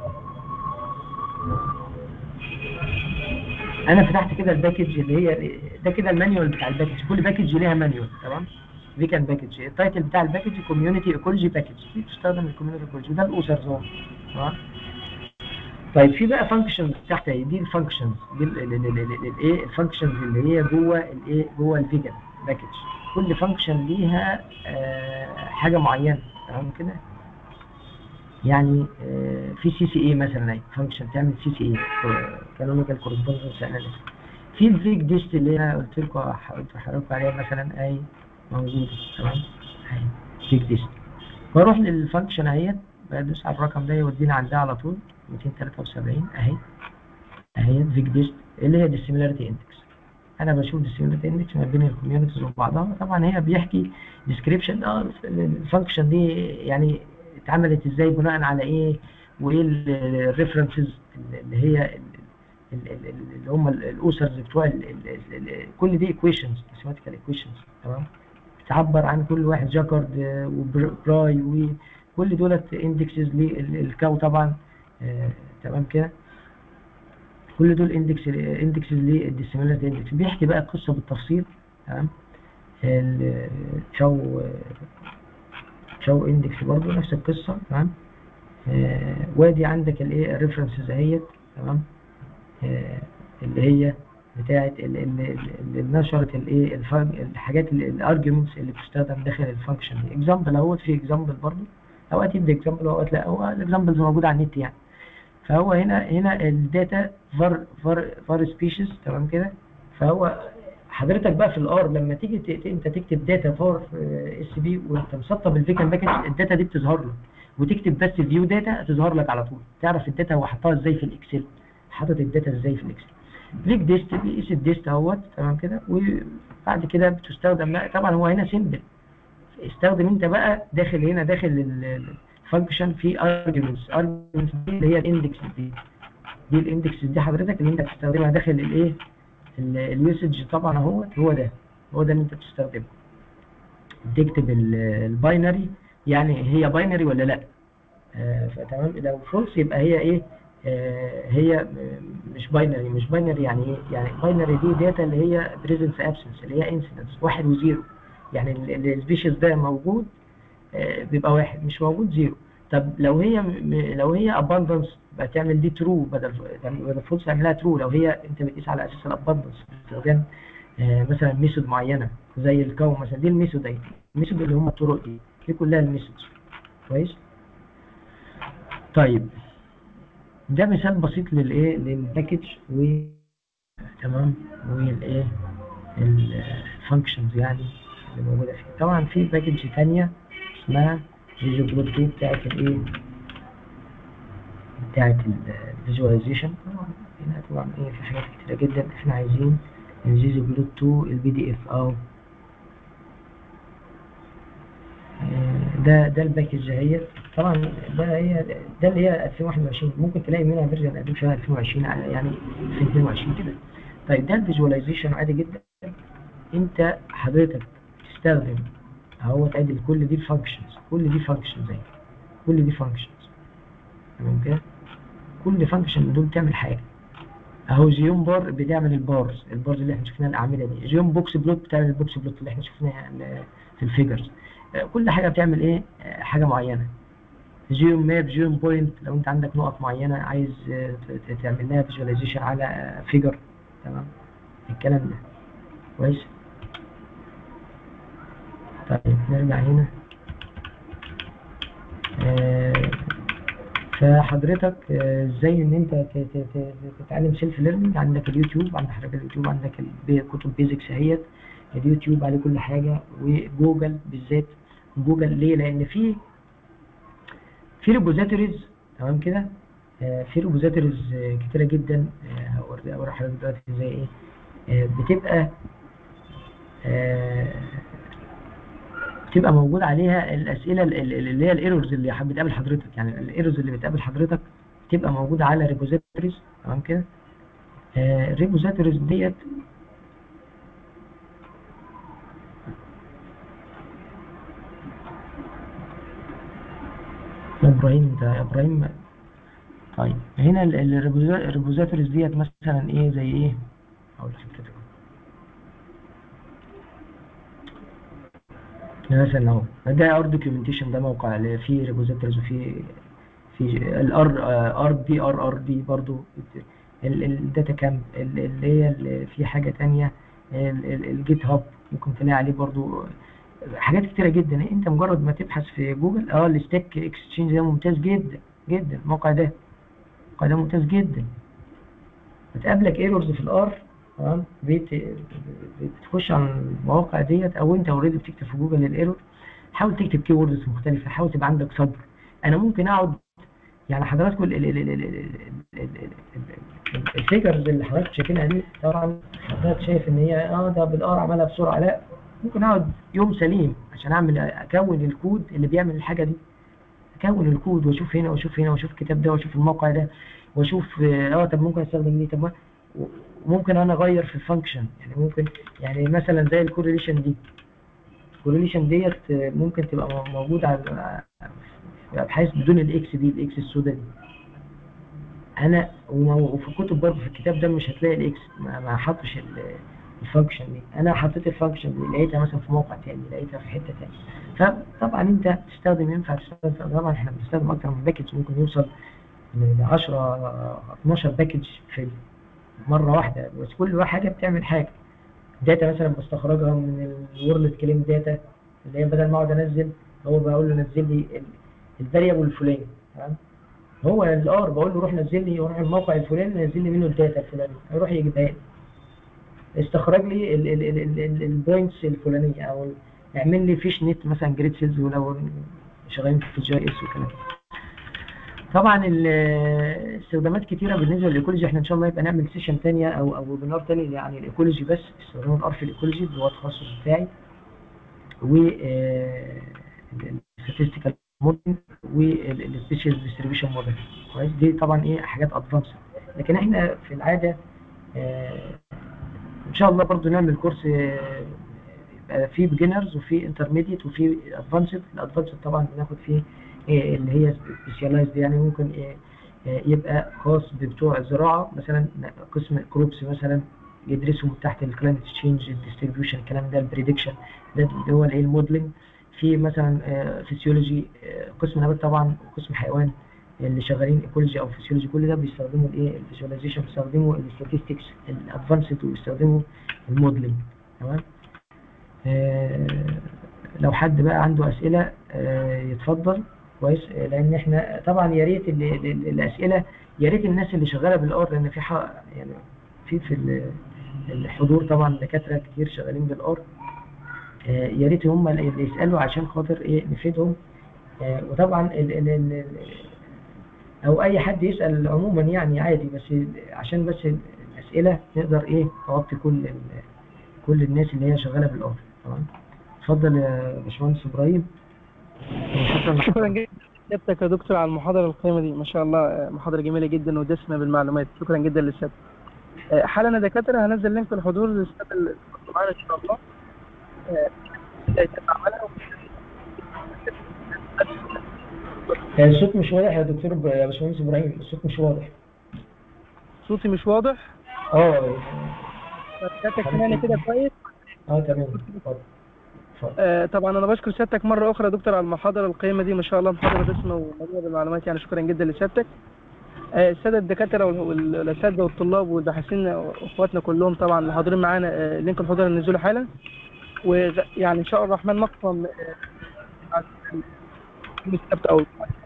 Speaker 2: انا فتحت كده الباكج اللي هي ده كده المانيوال بتاع الباكج كل باكج ليها مانيوال تمام فيجن باكج التايتل بتاع الباكج كوميونتي ايكولوجي باكج دي بتستخدم الكوميونتي ايكولوجي وده الاوسر زون تمام طيب في بقى فانكشنز تحت اهي دي الفانكشنز دي ال- ال- ال- ال- ال- الايه الفانكشنز اللي هي جوه الايه جوه الفيجن باكج كل فانكشن ليها آه، حاجه معينه تمام كده يعني آه، في سي سي اي مثلا اهي فانكشن تعمل سي سي اي كانونيكال كورسبوندنس اناليسيس في الفيك ديست اللي انا قلت لكم قلت لحضراتكم عليها مثلا اهي موجوده تمام اهي فيك ديست بروح للفانكشن اهيت بدوس على الرقم ده يودينا عندها على طول 273 اهي اهي فيك ديست اللي هي ديسيميلاريتي اندكس انا بشوف ديسيميلاريتي اندكس ما بين الكوميونيتيز وبعضها طبعا هي بيحكي ديسكريبشن اه الفانكشن دي يعني اتعملت ازاي بناء على ايه وايه الريفرنسز اللي هي ال- ال- ال- اللي هم الاوسرز بتوع ال- ال- ال- ال- كل دي ايكويشنز ماثيماتيكال ايكويشنز تمام بتعبر عن كل واحد جاكارد آه، وبراي وكل دولت اندكسز للكاو طبعا آه، تمام كده كل دول اندكس اندكسز للديسيميلاريتي اندكس بيحكي بقى القصه بالتفصيل تمام ال- تشاو تشاو اندكس برضه نفس القصه تمام آه، وادي عندك الايه الريفرنسز اهيت تمام آه، اللي هي بتاعه اللي, اللي نشرت الايه الفن- الحاجات الارجيومنتس اللي بتستخدم داخل الفانكشن دي اكزامبل اهوت في اكزامبل برضه اوقات يدي اكزامبل واوقات لا هو الاكزامبلز موجوده على النت يعني فهو هنا هنا الداتا فار فار فار سبيشيز تمام كده فهو حضرتك بقى في الار لما تيجي ت- انت تكتب داتا فار اس بي وانت مسطب الفيكن باكج الداتا دي بتظهر لك وتكتب بس فيو داتا تظهر لك على طول تعرف الداتا هو حطها ازاي في الاكسل حاطط الداتا ازاي في الاكسل ليك ديست بيقيس الديست اهوت تمام كده وبعد كده بتستخدم بقى طبعا هو هنا سيمبل استخدم انت بقى داخل هنا داخل الفانكشن في ارجيومنتس ارجيومنتس دي اللي هي الاندكس دي دي الاندكس دي حضرتك اللي انت بتستخدمها داخل الايه اليوسج طبعا اهو هو ده هو ده اللي انت بتستخدمه تكتب الباينري يعني هي باينري ولا لا آه فتمام لو فولس يبقى هي ايه آه هي م- مش باينري مش باينري يعني ايه يعني باينري دي داتا اللي هي بريزنس ابسنس اللي هي انسيدنس واحد وزيرو يعني السبيشيز ده موجود آه بيبقى واحد مش موجود زيرو طب لو هي م- لو هي abundance يبقى تعمل دي ترو بدل بدل فولس تعملها ترو لو هي انت بتقيس على اساس الاباندنس باستخدام آه، مثلا ميثود معينه زي الكو مثلا دي الميثود اهي الميثود اللي هم الطرق دي دي كلها الميثودز كويس طيب ده مثال بسيط للايه للباكج و تمام والايه الفانكشنز يعني اللي موجوده فيه طبعا في باكج ثانيه اسمها فيجو بلوت 2 بتاعت الايه بتاعت الفيجواليزيشن طبعا هنا طبعا ايه في حاجات كتيره جدا احنا عايزين الفيجو بلوت 2 البي دي اف او آه، ده ده الباكج اهي طبعا ده هي ده اللي هي 2021 ممكن تلاقي منها فيرجن قديم شويه 2020 يعني 2022 كده طيب ده الفيجواليزيشن عادي جدا انت حضرتك تستخدم اهو تعدل كل دي الفانكشنز كل دي فانكشنز اهي كل دي فانكشنز تمام كده كل فانكشن من دول بتعمل حاجه اهو جيوم بار بتعمل البارز البارز اللي احنا شفناها الاعمده دي جيوم بوكس بلوت بتعمل البوكس بلوت اللي احنا شفناها ال- في الفيجرز آه، كل حاجه بتعمل ايه آه، حاجه معينه جيوم ماب جيوم بوينت لو انت عندك نقط معينه عايز آه، ت- ت- تعمل لها فيجواليزيشن على فيجر تمام الكلام ده كويس طيب نرجع هنا آه، فحضرتك آه، ازاي ان انت ت- ت- ت- تتعلم سيلف ليرنينج عندك اليوتيوب عندك حضرتك اليوتيوب عندك البي- كتب بيزكس اهيت اليوتيوب عليه كل حاجه وجوجل بالذات جوجل ليه لان في في ريبوزيتوريز تمام كده آه، في ريبوزيتوريز كتيره جدا آه، هوري اوري حضرتك دلوقتي زي ايه آه، بتبقى آه، بتبقى موجود عليها الاسئله ال- ال- اللي هي الايرورز اللي حب- بتقابل حضرتك يعني الايرورز اللي بتقابل حضرتك بتبقى موجوده على ريبوزيتوريز تمام كده آه، الريبوزيتوريز ديت يا ابراهيم انت يا ابراهيم طيب هنا ال- ال- الريبوزا- الريبوزيتوريز ديت مثلا ايه زي ايه اقول لحضرتك مثلا اهو ده ار دوكيومنتيشن ده موقع اللي فيه ريبوزيتوريز وفيه في الار ار دي ار ار دي برضو الداتا كامب اللي هي اللي في حاجه تانية الجيت هاب ممكن تلاقي عليه برضو حاجات كتيره جدا انت مجرد ما تبحث في جوجل اه الستيك اكسشينج ده ممتاز جدا جدا الموقع ده الموقع ده ممتاز جدا بتقابلك ايرورز في الار تمام بت- بتخش على المواقع ديت او انت اوريدي بتكتب في جوجل الايرور حاول تكتب كي ووردز مختلفه حاول تبقى عندك صبر انا ممكن اقعد يعني حضراتكم ال- ال- ال- ال- ال- ال- ال- ال- الفيجرز اللي حضرتك شايفينها دي طبعا حضرتك شايف ان هي اه ده بالار عملها بسرعه لا ممكن اقعد يوم سليم عشان اعمل اكون الكود اللي بيعمل الحاجه دي اكون الكود واشوف هنا واشوف هنا واشوف الكتاب ده واشوف الموقع ده واشوف اه طب ممكن استخدم دي طب ما- وممكن انا اغير في الفانكشن يعني ممكن يعني مثلا زي الكورليشن دي الكورليشن ديت آه، ممكن تبقى مو- موجوده على بحيث بدون الاكس دي الاكس السوداء دي انا وما- وفي الكتب برضه في الكتاب ده مش هتلاقي الاكس ما ما حطش ال- الفانكشن دي انا حطيت الفانكشن دي لقيتها مثلا في موقع تاني لقيتها في حته تاني فطبعا انت تستخدم ينفع تستخدم طبعا احنا بنستخدم اكتر من باكج ممكن يوصل ل 10 12 باكج في مره واحده بس كل حاجه بتعمل حاجه داتا مثلا بستخرجها من الورلد كليم داتا اللي هي بدل ما اقعد انزل هو بقول له نزل لي الفاريبل الفلاني تمام هو الار بقول له روح نزل لي روح الموقع الفلاني نزل لي منه الداتا الفلانيه يروح يجيبها لي استخرج لي البوينتس الفلانيه او ال- اعمل لي فيش نت مثلا جريد سيلز ولو شغالين في الجي اس وكلام طبعا ال- استخدامات كتيره بالنسبه للايكولوجي احنا ان شاء الله يبقى نعمل سيشن تانية او او ويبينار تاني يعني الايكولوجي بس استخدام الار في الايكولوجي اللي هو التخصص بتاعي و الستاتستيكال موديل والسبيشال ديستريبيوشن موديل كويس دي طبعا ايه حاجات ادفانس لكن احنا في العاده آه، ان شاء الله برضو نعمل كورس آه، يبقى فيه بيجنرز وفيه انترميديت وفيه ادفانسد الادفانسد طبعا بناخد فيه آه، اللي هي سبيشاليزد يعني ممكن آه، آه، يبقى خاص ببتوع الزراعه مثلا قسم كروبس مثلا يدرسوا تحت الكلايمت تشينج الديستريبيوشن الكلام ده البريدكشن ده اللي هو الايه الموديلنج في مثلا فيسيولوجي قسم نبات طبعا وقسم حيوان اللي شغالين ايكولوجي او فيسيولوجي كل ده بيستخدموا الايه الفيجواليزيشن بيستخدموا الستاتستكس الادفانسد وبيستخدموا الموديلنج تمام آه، لو حد بقى عنده اسئله آه، يتفضل كويس آه، لان احنا طبعا يا ريت ال- ال- ال- الاسئله يا ريت الناس اللي شغاله بالار لان في ح- يعني في في ال- الحضور طبعا دكاتره كتير شغالين بالار آه، يا ريت هم اللي يسالوا عشان خاطر ايه نفيدهم آه، وطبعا ال ال ال ال او اي حد يسال عموما يعني عادي بس عشان بس الاسئله نقدر ايه نغطي كل ال- كل الناس اللي هي شغاله بالار تمام اتفضل يا باشمهندس ابراهيم شكرا
Speaker 1: شكرا جدا لسيادتك يا دكتور على المحاضرة القيمة دي ما شاء الله آه، محاضرة جميلة جدا ودسمة بالمعلومات شكرا جدا لسيادتك آه، حالا يا دكاترة هنزل لينك الحضور للسادة اللي اتفضلوا معانا إن شاء الله آه، ازاي تتعاملها
Speaker 2: آه، الصوت مش واضح يا دكتور ب- يا باشمهندس ابراهيم الصوت مش واضح
Speaker 1: صوتي مش واضح
Speaker 2: اه
Speaker 1: طب سيادتك سامعني كده كويس
Speaker 2: اه تمام اتفضل اتفضل
Speaker 1: آه، طبعا انا بشكر سيادتك مره اخرى يا دكتور على المحاضره القيمه دي ما شاء الله محاضره دسمه ومليئه بالمعلومات يعني شكرا جدا لسيادتك آه، الساده الدكاتره وال- وال- والاساتذه والطلاب والباحثين واخواتنا كلهم طبعا اللي حاضرين معانا آه، لينك الحضور ننزله حالا ويعني ان شاء الله الرحمن مقطم آه، يوم السبت او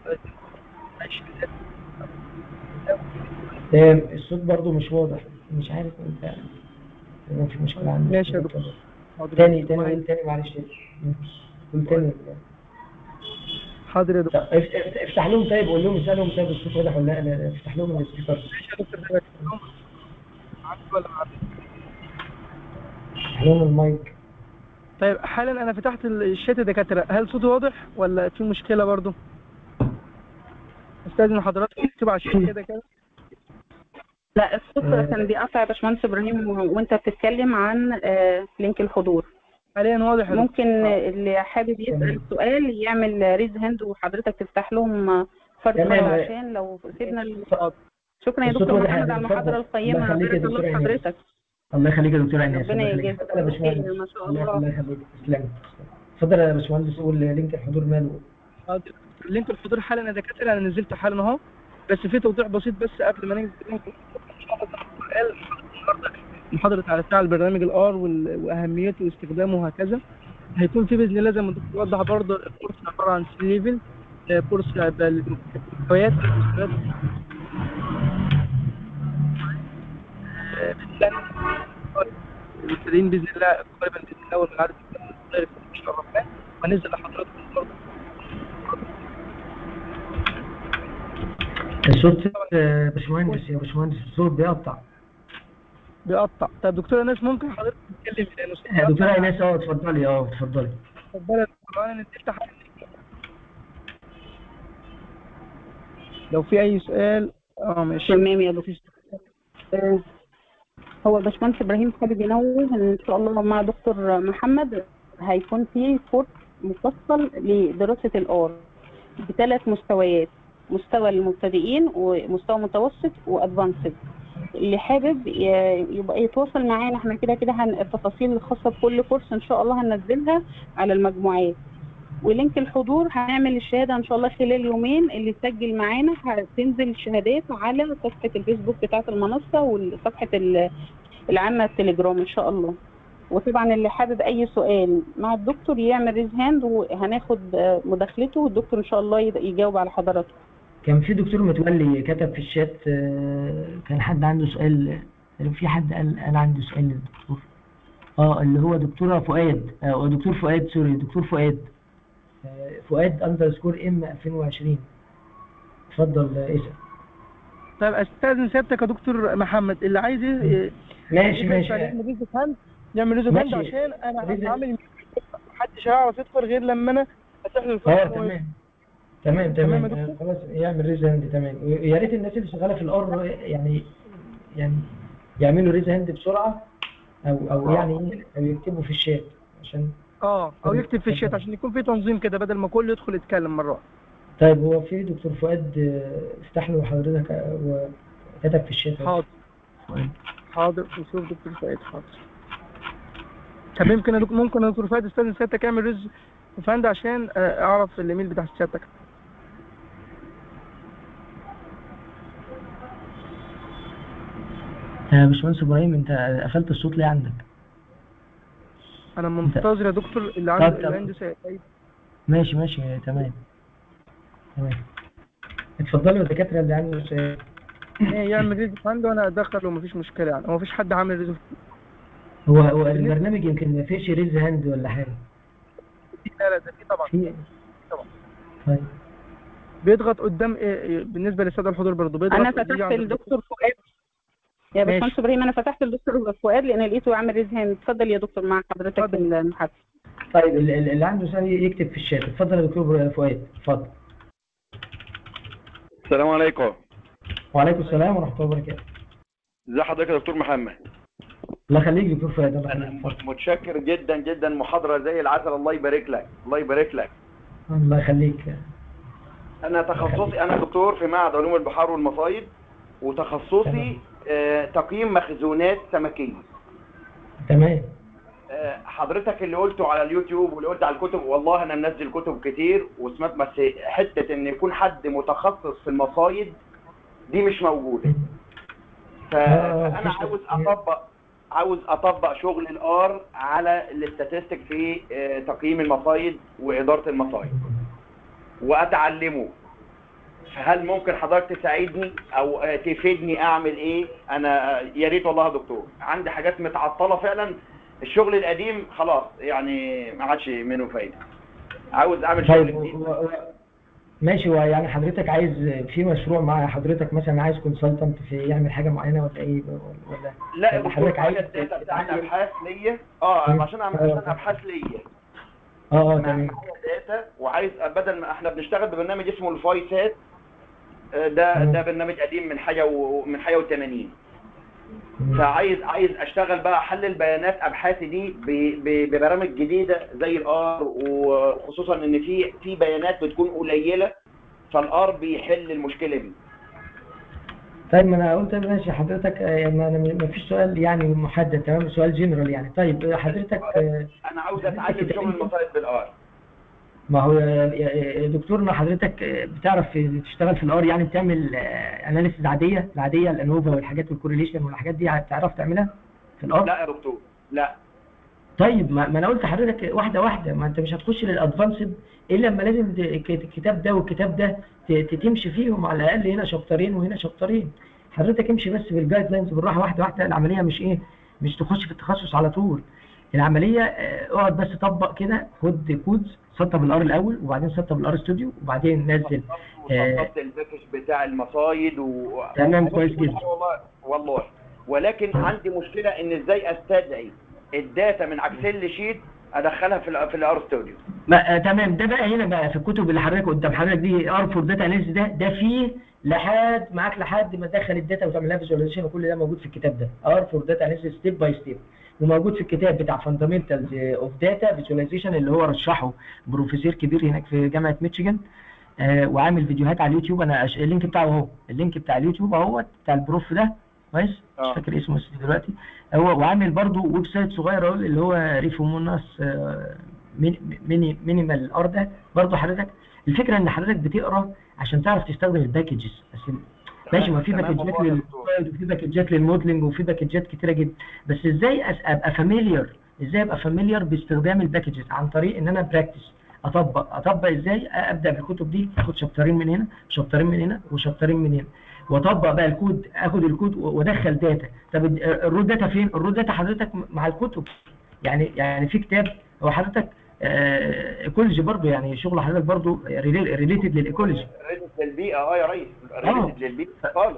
Speaker 2: تمام الصوت برضو مش واضح مش عارف انت ما في مشكلة عندك
Speaker 1: ماشي يا دكتور. حاضر.
Speaker 2: تاني تاني قول تاني معلش قول تاني
Speaker 1: حاضر يا دكتور
Speaker 2: طب اف- اف- افتح لهم طيب قول لهم اسالهم طيب الصوت واضح ولا لا لا لا، افتح لهم السبيكر
Speaker 1: ماشي يا دكتور دلوقتي. عارف ولا عارف؟
Speaker 2: افتح لهم المايك
Speaker 1: طيب حالا انا فتحت الشات يا دكاتره هل صوتي واضح ولا في مشكله برضو استاذن حضراتكم تكتب على الشات كده كده
Speaker 3: لا الصوت
Speaker 2: آه.
Speaker 3: كان بيقطع يا باشمهندس ابراهيم و- وانت بتتكلم عن آه، لينك الحضور
Speaker 1: حاليا واضح يا دكتور.
Speaker 3: ممكن
Speaker 1: آه.
Speaker 3: اللي حابب يسال
Speaker 2: تمام.
Speaker 3: سؤال يعمل ريز هاند وحضرتك تفتح لهم آه، فرد
Speaker 2: تمام.
Speaker 3: صوت عشان لو سيبنا ال-
Speaker 1: حاضر.
Speaker 3: شكرا يا
Speaker 2: الصوت
Speaker 3: دكتور
Speaker 2: واضح يا
Speaker 3: محمد على
Speaker 2: دكتور.
Speaker 3: المحاضره
Speaker 2: اتفضل.
Speaker 3: القيمه
Speaker 2: الله يخليك يا
Speaker 3: بارك الله
Speaker 2: دكتور
Speaker 3: في
Speaker 2: عيني.
Speaker 3: حضرتك
Speaker 2: الله يخليك يا دكتور عينيس
Speaker 3: ربنا
Speaker 2: الله يخليك.
Speaker 3: يجازيك
Speaker 2: اتفضل يا باشمهندس
Speaker 3: خير، ما شاء
Speaker 2: الله
Speaker 3: الله.
Speaker 2: الله يخليك تسلم اتفضل يا باشمهندس قول لينك الحضور ماله
Speaker 1: حاضر. لينك الحضور حالا يا دكاتره انا نزلته حالا اهو بس في توضيح بسيط بس قبل ما ننزل لينك الحضور محاضرة على فعل برنامج الار واهميته واستخدامه وهكذا هيكون في باذن الله زي ما الدكتور وضح برضه الكورس عباره عن سي ليفل آه، كورس المستويات المستويات آه، بإذن الله مبتدئين باذن الله قريبا باذن الله من عدد الدائرة ان شاء الله الرحمن وننزل لحضراتكم برضه
Speaker 2: الصوت آه، باشمهندس يا باشمهندس الصوت بيقطع
Speaker 1: بيقطع طب دكتوره ناس ممكن حضرتك تتكلم لانه صوت
Speaker 2: يا دكتور
Speaker 1: بيقطع.
Speaker 2: ايناس اه اتفضلي اه اتفضلي
Speaker 1: اتفضلي يا دكتور انا نزلت حاجة. لو في اي سؤال اه ماشي
Speaker 3: تمام يا دكتور آه، هو الباشمهندس ابراهيم حابب ينوه ان ان شاء الله مع دكتور محمد هيكون في كورس مفصل لدراسه الار بثلاث مستويات مستوى المبتدئين ومستوى متوسط وادفانسد اللي حابب ي- يبقى يتواصل معانا احنا كده كده هن- التفاصيل الخاصه بكل كورس ان شاء الله هننزلها على المجموعات ولينك الحضور هنعمل الشهاده ان شاء الله خلال يومين اللي سجل معانا هتنزل الشهادات على صفحه الفيسبوك بتاعه المنصه وصفحه ال- العامه التليجرام ان شاء الله وطبعا اللي حابب اي سؤال مع الدكتور يعمل ريز هاند وهناخد آه، مداخلته والدكتور ان شاء الله يد- يجاوب على حضراتكم
Speaker 2: كان في دكتور متولي كتب في الشات آه، كان حد عنده سؤال في حد قال انا عندي سؤال للدكتور اه اللي هو دكتورة فؤاد آه دكتور فؤاد سوري دكتور فؤاد آه، فؤاد اندرسكور ام 2020 اتفضل آه، اسال
Speaker 1: طيب استاذن سيادتك يا دكتور محمد اللي عايز ي-
Speaker 2: ماشي
Speaker 1: يعمل
Speaker 2: ماشي
Speaker 1: ريزو هاند يعمل ريزو هاند
Speaker 2: ماشي.
Speaker 1: عشان انا
Speaker 2: ريزو-
Speaker 1: هعمل محدش هيعرف يدخل غير لما انا اتيح له
Speaker 2: اه
Speaker 1: الفرصه إن هو
Speaker 2: تمام تمام
Speaker 1: تمام
Speaker 2: تمام
Speaker 1: يا
Speaker 2: آه،
Speaker 1: دكتور.
Speaker 2: خلاص يعمل ريز هاند تمام ويا ريت الناس اللي شغاله في الار يعني يعني يعملوا ريز هاند بسرعه او او يعني إيه، او يكتبوا في الشات عشان
Speaker 1: اه او يكتب في الشات عشان يكون في تنظيم كده بدل ما كله يدخل يتكلم مره واحدة.
Speaker 2: طيب هو في دكتور فؤاد آه، افتح له حضرتك آه، وكتب في الشات
Speaker 1: حاضر
Speaker 2: فؤاد.
Speaker 1: حاضر نشوف دكتور فؤاد حاضر طب يمكن يا دك- ممكن يا دكتور فؤاد استاذن سيادتك اعمل ريز فاند عشان آه، اعرف الايميل بتاع سيادتك
Speaker 2: يا باشمهندس ابراهيم انت قفلت الصوت ليه عندك؟
Speaker 1: انا منتظر يا دكتور اللي
Speaker 2: طب
Speaker 1: عنده
Speaker 2: تمام.
Speaker 1: اللي عنده سي-
Speaker 2: ماشي ماشي تمام تمام اتفضلوا يا دكاتره اللي عنده سؤال
Speaker 1: ايه يعمل ريز فاند وانا ادخل ومفيش مشكله يعني هو مفيش حد عامل ريز
Speaker 2: هو هو البرنامج يمكن ما فيش ريز هاند ولا حاجه
Speaker 1: لا لا ده في طبعا
Speaker 2: في
Speaker 1: طبعا
Speaker 2: طيب
Speaker 1: بيضغط قدام إيه إيه بالنسبه للساده الحضور برضه بيضغط
Speaker 3: انا
Speaker 1: يجي
Speaker 3: فتحت
Speaker 1: عند
Speaker 3: الدكتور فؤاد يا
Speaker 1: ماشي.
Speaker 3: باشمهندس ابراهيم انا فتحت الدكتور فؤاد لان لقيته عامل ريز هاند اتفضل يا دكتور مع حضرتك في
Speaker 1: اتفضل.
Speaker 3: المحادثه
Speaker 2: طيب ال- ال- اللي عنده سؤال يكتب في الشات اتفضل يا دكتور فؤاد اتفضل
Speaker 4: السلام عليكم
Speaker 2: وعليكم السلام ورحمه الله وبركاته
Speaker 4: ازي حضرتك يا دكتور محمد
Speaker 2: الله يخليك دكتور فؤاد الله
Speaker 4: انا
Speaker 2: يخليك اتفضل.
Speaker 4: متشكر جدا جدا محاضره زي العسل الله يبارك لك الله يبارك لك
Speaker 2: الله يخليك
Speaker 4: انا تخصصي انا دكتور في معهد علوم البحار والمصايد وتخصصي
Speaker 2: تمام.
Speaker 4: آه تقييم مخزونات سمكيه
Speaker 2: تمام
Speaker 4: آه حضرتك اللي قلته على اليوتيوب واللي قلت على الكتب والله انا منزل كتب كتير وسمعت بس حته ان يكون حد متخصص في المصايد دي مش موجوده ف-
Speaker 2: آه،
Speaker 4: فانا
Speaker 2: مفيش-
Speaker 4: عاوز اطبق عاوز اطبق شغل الار على الاستاتستيك في آه، تقييم المصايد واداره المصايد واتعلمه هل ممكن حضرتك تساعدني او آه، تفيدني اعمل ايه انا آه، يا ريت والله يا دكتور عندي حاجات متعطله فعلا الشغل القديم خلاص يعني ما عادش منه فايده عاوز اعمل شغل
Speaker 2: طيب
Speaker 4: جديد
Speaker 2: و- و- ماشي هو يعني حضرتك عايز في مشروع مع حضرتك مثلا عايز كونسلتنت في يعمل حاجه معينه ولا ايه ولا
Speaker 4: لا
Speaker 2: طب
Speaker 4: دكتور
Speaker 2: حضرتك عايز
Speaker 4: حاجه الداتا بتاعت
Speaker 2: تتعلم؟
Speaker 4: ابحاث ليا اه
Speaker 2: مم.
Speaker 4: عشان اعمل
Speaker 2: آه.
Speaker 4: عشان ابحاث ليا
Speaker 2: اه اه
Speaker 4: معايا
Speaker 2: تمام
Speaker 4: داتا وعايز بدل ما احنا بنشتغل ببرنامج اسمه الفاي سات آه، ده
Speaker 2: مم.
Speaker 4: ده برنامج قديم من حاجه و- من حاجه و80
Speaker 2: مم.
Speaker 4: فعايز عايز اشتغل بقى احلل بيانات ابحاثي دي ب- ب- ببرامج جديده زي الار وخصوصا ان في في بيانات بتكون قليله فالار بيحل المشكله دي
Speaker 2: طيب ما انا قلت ماشي حضرتك آه، ما انا ما فيش سؤال يعني محدد تمام سؤال جنرال يعني طيب آه، حضرتك آه،
Speaker 4: انا عاوز اتعلم شغل المصايد بالار
Speaker 2: ما هو يا- يا دكتورنا حضرتك آه، بتعرف تشتغل في الار يعني بتعمل اناليسيز عاديه العاديه الانوفا والحاجات والكورليشن والحاجات دي بتعرف تعملها في الار
Speaker 4: لا يا دكتور لا
Speaker 2: طيب ما, ما انا قلت لحضرتك واحده واحده ما انت مش هتخش للادفانسد الا لما لازم ت- ك- الكتاب ده والكتاب ده ت- ت- تمشي فيهم على الاقل هنا شابترين وهنا شابترين حضرتك امشي بس بالجايد لاينز بالراحه واحده واحده العمليه مش ايه مش تخش في التخصص على طول العمليه آه، اقعد بس طبق كده خد كودز سطب الار الاول وبعدين سطب الار ستوديو وبعدين نزل آه،
Speaker 4: وظبطت الباكج بتاع المصايد و
Speaker 2: تمام، كويس جدا.
Speaker 4: والله والله ولكن عندي مشكله ان ازاي استدعي الداتا من اكسل شيت ادخلها في ال في الار ستوديو
Speaker 2: ما آه تمام ده بقى هنا بقى في الكتب اللي حضرتك قدام حضرتك دي ار فور داتا اناليسيس ده ده فيه لحد معاك لحد ما تدخل الداتا وتعمل لها فيجواليزيشن وكل ده موجود في الكتاب ده ار فور داتا اناليسيس ستيب باي ستيب وموجود في الكتاب بتاع فاندامنتالز اوف داتا فيجواليزيشن اللي هو رشحه بروفيسور كبير هناك في جامعه ميشيغان آه وعامل فيديوهات على اليوتيوب انا أش... اللينك بتاعه اهو اللينك بتاع اليوتيوب اهو بتاع البروف ده كويس مش
Speaker 4: آه.
Speaker 2: فاكر اسمه دلوقتي هو وعامل برضو ويب سايت صغير اهو اللي هو ريفوموناس آه، ميني ميني مينيمال ار ده برضه حضرتك الفكره ان حضرتك بتقرا عشان تعرف تستخدم الباكجز بس ماشي ما في
Speaker 4: تمام
Speaker 2: باكجات
Speaker 4: والله يا
Speaker 2: لل وفي باكجات للموديلنج وفي باكجات كتيره جدا بس ازاي أس- ابقى فاميليار ازاي ابقى فاميليار باستخدام الباكجز عن طريق ان انا براكتس اطبق اطبق ازاي ابدا بالكتب دي اخد شابترين من هنا شابترين من هنا وشابترين من هنا واطبق بقى الكود اخد الكود وادخل داتا طب ال- الرود داتا فين الرود داتا حضرتك مع الكتب يعني يعني في كتاب هو حضرتك ايكولوجي برضو يعني شغل حضرتك برضو ريليتد للايكولوجي
Speaker 4: ريليتد للبيئه اه يا ريس ريليتد للبيئه خالص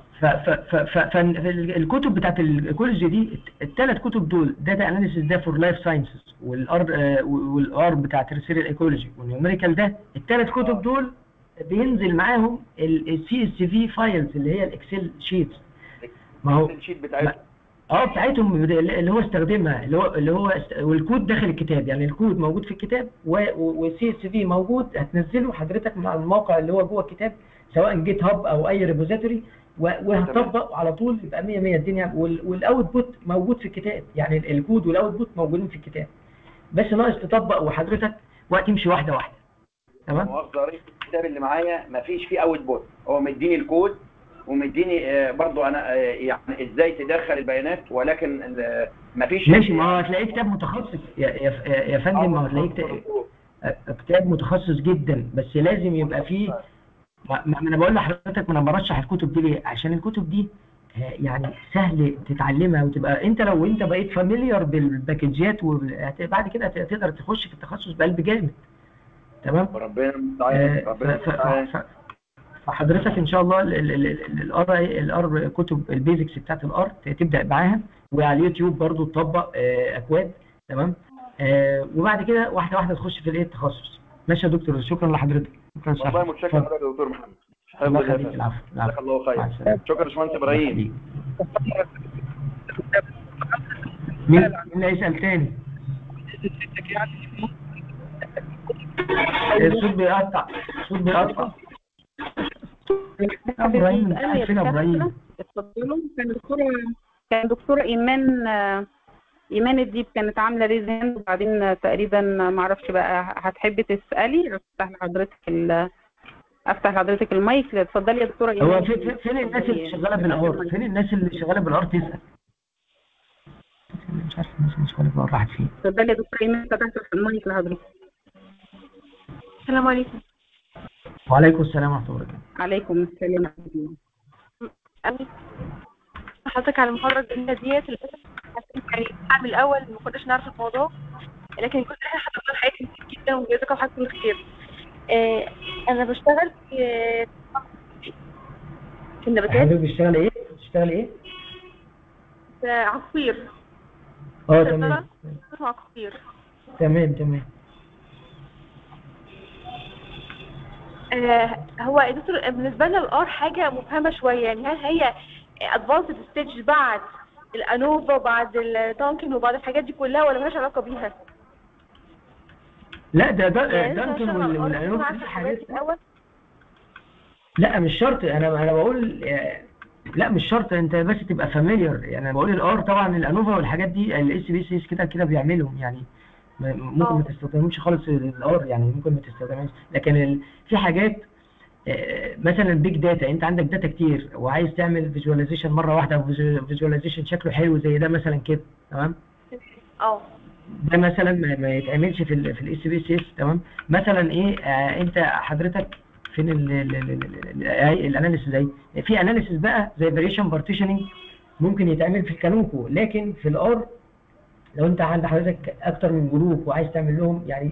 Speaker 2: فالكتب بتاعت الايكولوجي دي الثلاث كتب دول داتا اناليسيس ده فور لايف ساينسز والار والار بتاعت السيريال ايكولوجي والنيوميريكال ده الثلاث كتب دول بينزل معاهم السي اس في فايلز اللي هي الاكسل شيتس ما هو
Speaker 4: الشيت بتاعتهم
Speaker 2: اه بتاعتهم اللي هو استخدمها اللي هو اللي هو است... والكود داخل الكتاب يعني الكود موجود في الكتاب والسي اس في موجود هتنزله حضرتك مع الموقع اللي هو جوه الكتاب سواء جيت هاب او اي ريبوزيتوري وهتطبق على طول يبقى 100 100 الدنيا وال... والاوت بوت موجود في الكتاب يعني الكود والاوت بوت موجودين في الكتاب بس ناقص تطبق وحضرتك وهتمشي واحده واحده تمام
Speaker 4: مؤاخذه يا ريس الكتاب اللي معايا مفيش فيه اوت بوت هو مديني الكود ومديني آه، برضو انا آه، يعني ازاي تدخل البيانات ولكن ال- مفيش
Speaker 2: ماشي ما هو هتلاقيه كتاب متخصص يا يا يا فندم ما هو هتلاقيه كتاب كتاب متخصص جدا بس لازم يبقى فيه ما ما انا بقول لحضرتك ما انا برشح الكتب دي ليه؟ عشان الكتب دي آه، يعني سهل تتعلمها وتبقى انت لو انت بقيت فاميليار بالباكجات وبعد كده هتقدر تخش في التخصص بقلب جامد تمام؟
Speaker 4: ربنا
Speaker 2: آه،
Speaker 4: المستعان
Speaker 2: ف-
Speaker 4: ربنا
Speaker 2: ف-
Speaker 4: المستعان
Speaker 2: ف- فحضرتك ان شاء الله الار الار كتب البيزكس بتاعت الار تبدا معاها وعلى اليوتيوب برضو تطبق آه، اكواد تمام آه، وبعد كده واحده واحده تخش في الايه التخصص ماشي يا دكتور شكرا لحضرتك شكرا
Speaker 4: والله
Speaker 2: شكرا
Speaker 4: متشكر حضرتك يا دكتور محمد
Speaker 2: الله
Speaker 4: حفظك يا
Speaker 2: يخليك
Speaker 4: فندم.
Speaker 2: العفو
Speaker 4: جزاك
Speaker 2: العفو
Speaker 4: الله
Speaker 2: مع
Speaker 4: خير
Speaker 2: السلامه
Speaker 4: شكرا يا باشمهندس
Speaker 2: الله
Speaker 4: ابراهيم
Speaker 2: يخليك. مين مين اللي هيسال تاني؟ الصوت بيقطع الصوت بيقطع ابراهيم انت قاعد فين يا ابراهيم؟
Speaker 3: اتفضلوا كان دكتورة كان دكتورة إيمان آه، إيمان الديب كانت عاملة ريز هاند وبعدين آه، تقريبا آه، معرفش بقى هتحبي تسألي أفتح لحضرتك ال أفتح لحضرتك المايك اتفضلي يا دكتورة إيمان
Speaker 2: هو في- في- فين الناس اللي شغاله بالار؟ فين الناس اللي شغاله بالار تسال؟ مش عارف الناس مش عارف بقى راحت فين
Speaker 3: اتفضلي يا دكتور ايمان فتحت المايك لحضرتك
Speaker 5: السلام عليكم
Speaker 2: وعليكم السلام ورحمه الله وبركاته
Speaker 3: عليكم السلام ورحمة الله
Speaker 5: أنا حضرتك على المحاضرة الجميلة ديت للأسف حسيت يعني العام الأول ما كناش نعرف الموضوع لكن كنت احنا حضرنا الحياة كتير جدا وجزاكم حضرتك كل خير آه أنا بشتغل في في النباتات
Speaker 2: حضرتك بتشتغل ايه؟ بتشتغل ايه؟
Speaker 5: في عصير
Speaker 2: اه
Speaker 5: صيدلة.
Speaker 2: تمام
Speaker 5: اسمه عصير
Speaker 2: تمام تمام
Speaker 5: آه هو يا دكتور بالنسبة لنا الار حاجة مبهمة شوية يعني هل هي ادفانسد ستيج بعد الانوفا وبعد التانكن وبعد الحاجات دي كلها ولا مالهاش علاقة بيها؟
Speaker 2: لا ده ده
Speaker 5: يعني أنا
Speaker 2: دانكن
Speaker 5: بشتغل على
Speaker 2: وال-
Speaker 5: الار
Speaker 2: والانوف
Speaker 5: عارفة
Speaker 2: دي
Speaker 5: الحاجات
Speaker 2: حاجات
Speaker 5: دي الأول
Speaker 2: لا مش شرط انا انا بقول آه، لا مش شرط انت بس تبقى فاميليار يعني انا بقول الار طبعا الانوفا والحاجات دي الاس بي سي كده كده بيعملهم يعني ما- ممكن
Speaker 5: آه.
Speaker 2: ما تستخدمهمش خالص الار يعني ممكن ما تستخدمهاش لكن ال... في حاجات آه، مثلا بيج داتا انت عندك داتا كتير وعايز تعمل فيجواليزيشن مره واحده او فيجواليزيشن شكله حلو زي ده مثلا كده تمام
Speaker 5: اه
Speaker 2: ده مثلا ما, ما يتعملش في ال في الاس بي سي اس تمام مثلا ايه آه انت حضرتك فين ال- ال- ال- ال- ال- الاناليسيس زي في اناليسيس بقى زي فاريشن بارتيشننج ممكن يتعمل في الكانوكو لكن في الار لو انت عند حضرتك اكتر من جروب وعايز تعمل لهم يعني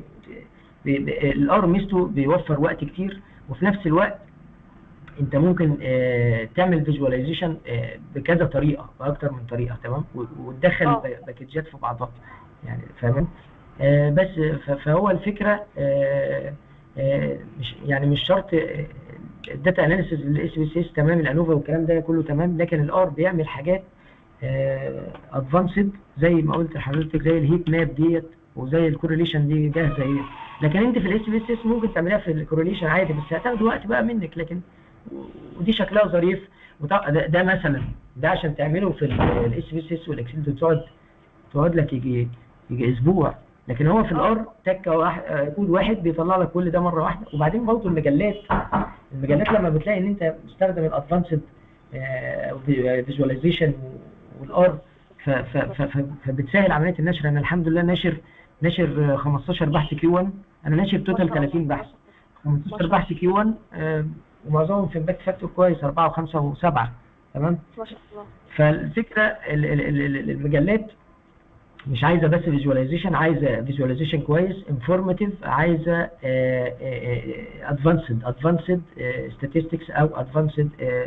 Speaker 2: الار ميزته بيوفر وقت كتير وفي نفس الوقت انت ممكن آه، تعمل فيجواليزيشن بكذا طريقه باكتر من طريقه تمام و- وتدخل
Speaker 5: اه.
Speaker 2: الب- باكجات في بعضها يعني فاهم آه، بس ف- فهو الفكره آه، آه، مش يعني مش شرط الداتا اناليسيز الاس بي سي اس تمام الانوفا والكلام ده كله تمام لكن الار بيعمل حاجات ادفانسد زي ما قلت لحضرتك زي الهيت ماب ديت وزي الكورليشن دي جاهزه ايه لكن انت في الاس بي سي اس ممكن تعملها في الكورليشن عادي بس هتاخد وقت بقى منك لكن ودي شكلها ظريف وطبعا ده, ده مثلا ده عشان تعمله في الاس بي سي اس والاكسل ده تقعد تقعد لك يجي يجي اسبوع لكن هو في الار تكه واحد آه، كود واحد بيطلع لك كل ده مره واحده وبعدين برضه المجلات المجلات لما بتلاقي ان انت مستخدم الادفانسد فيجواليزيشن والار فبتسهل عمليه النشر انا الحمد لله ناشر ناشر آه، 15 بحث كيو 1 انا ناشر توتال 30 بحث 15 بحث كيو 1 آه، ومعظمهم في الباك فاكتور كويس 4 و5 و7 تمام
Speaker 5: ما شاء الله
Speaker 2: فالفكره ال- ال- ال- ال- المجلات مش عايزه بس فيجواليزيشن عايزه فيجواليزيشن كويس انفورماتيف عايزه ادفانسد ادفانسد statistics او ادفانسد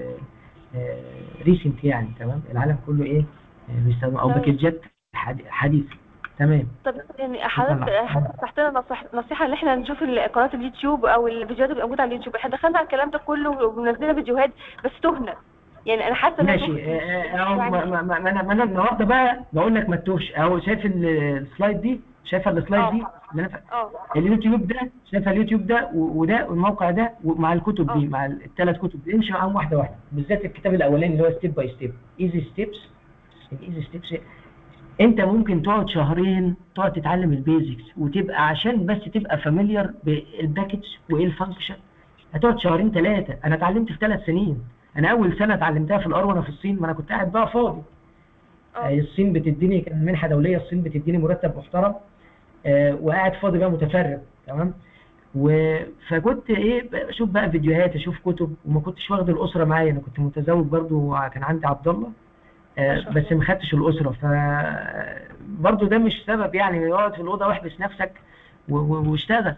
Speaker 2: ريسنت يعني تمام العالم كله ايه آه، بيستخدم او
Speaker 5: تمام.
Speaker 2: باكجات حدي- حديثه تمام
Speaker 5: طب يعني حضرتك
Speaker 2: طلع.
Speaker 5: حضرتك تحت لنا نصيحة نصيحة ان احنا نشوف ال- قناة اليوتيوب او الفيديوهات اللي موجودة على اليوتيوب احنا دخلنا على الكلام ده كله ومنزلنا فيديوهات بس تهنا يعني انا حاسة ان أنا
Speaker 2: ماشي
Speaker 5: تهت.
Speaker 2: آه، آه، أو
Speaker 5: يعني-
Speaker 2: ما ما- ما- ما انا ما انا النهارده بقى بقول لك ما تتوهش او شايف ال- السلايد دي شايفه السلايد
Speaker 5: آه.
Speaker 2: دي اللي انا
Speaker 5: اه
Speaker 2: اليوتيوب ده شايف اليوتيوب ده و- وده والموقع ده ومع الكتب دي
Speaker 5: آه.
Speaker 2: مع الثلاث كتب دي امشي معاهم واحده واحده بالذات الكتاب الاولاني اللي هو ستيب باي ستيب ايزي ستيبس الايزي ستيبس انت ممكن تقعد شهرين تقعد تتعلم البيزكس وتبقى عشان بس تبقى فاميليار بالباكج وايه الفانكشن هتقعد شهرين ثلاثه انا اتعلمت في ثلاث سنين انا اول سنه اتعلمتها في الار وانا في الصين ما انا كنت قاعد بقى فاضي آه،
Speaker 5: اه
Speaker 2: الصين بتديني كان منحه دوليه الصين بتديني مرتب محترم آه، وقاعد فاضي بقى متفرغ تمام و... فكنت ايه اشوف بقى فيديوهات اشوف كتب وما كنتش واخد الاسره معايا انا كنت متزوج برضو كان عندي عبد الله آه،
Speaker 5: ما شاء
Speaker 2: بس
Speaker 5: الله.
Speaker 2: ما خدتش الاسره ف برضو ده مش سبب يعني اقعد في الاوضه واحبس نفسك و... و... واشتغل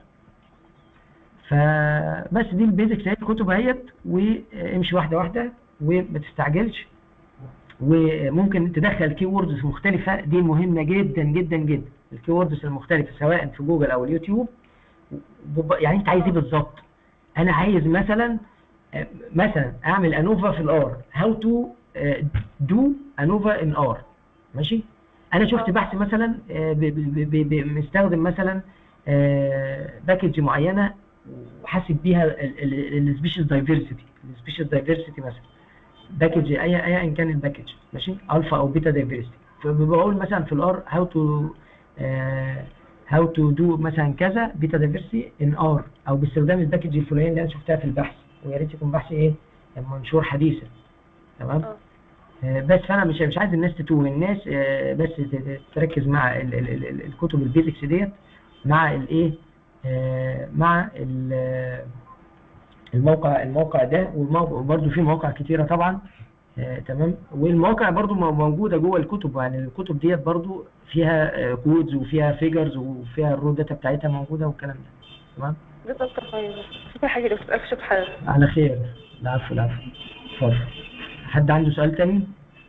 Speaker 2: فبس دي البيزكس هي الكتب اهيت وامشي واحده واحده وما تستعجلش وممكن تدخل كي ووردز مختلفه دي مهمه جدا جدا جدا الكي ووردز المختلفه سواء في جوجل او اليوتيوب بب- يعني انت عايز ايه بالظبط انا عايز مثلا آه، مثلا اعمل انوفا في الار هاو تو دو انوفا ان ار ماشي انا شفت
Speaker 5: آه.
Speaker 2: بحث مثلا آه، ب- ب- ب- ب- مستخدم مثلا باكج معينه وحاسب بيها السبيشيز دايفرسيتي السبيشيز دايفرسيتي مثلا باكج اي اي ان كان الباكج ماشي الفا او بيتا دايفرسيتي فبقول مثلا في الار هاو تو هاو تو دو مثلا كذا بيتا دايفرسيتي ان ار او باستخدام الباكج الفلاني اللي انا شفتها في البحث ويا ريت يكون بحث ايه منشور حديثا تمام
Speaker 5: اه
Speaker 2: آه، بس فانا مش مش عايز الناس تتوه الناس آه، بس ت- ت- تركز مع ال- ال- ال- ال- الكتب البيزكس ديت مع الايه آه، مع ال- الموقع الموقع ده والموقع وبرده في مواقع كتيره طبعا آه، تمام والمواقع برضو مو- موجوده جوه الكتب يعني الكتب ديت برضو فيها كودز وفيها فيجرز وفيها الرو داتا بتاعتها موجوده والكلام ده تمام
Speaker 5: جزاك الله خير شكرا حاجة دكتور ألف شكر حضرتك
Speaker 2: على خير العفو العفو اتفضل حد عنده سؤال تاني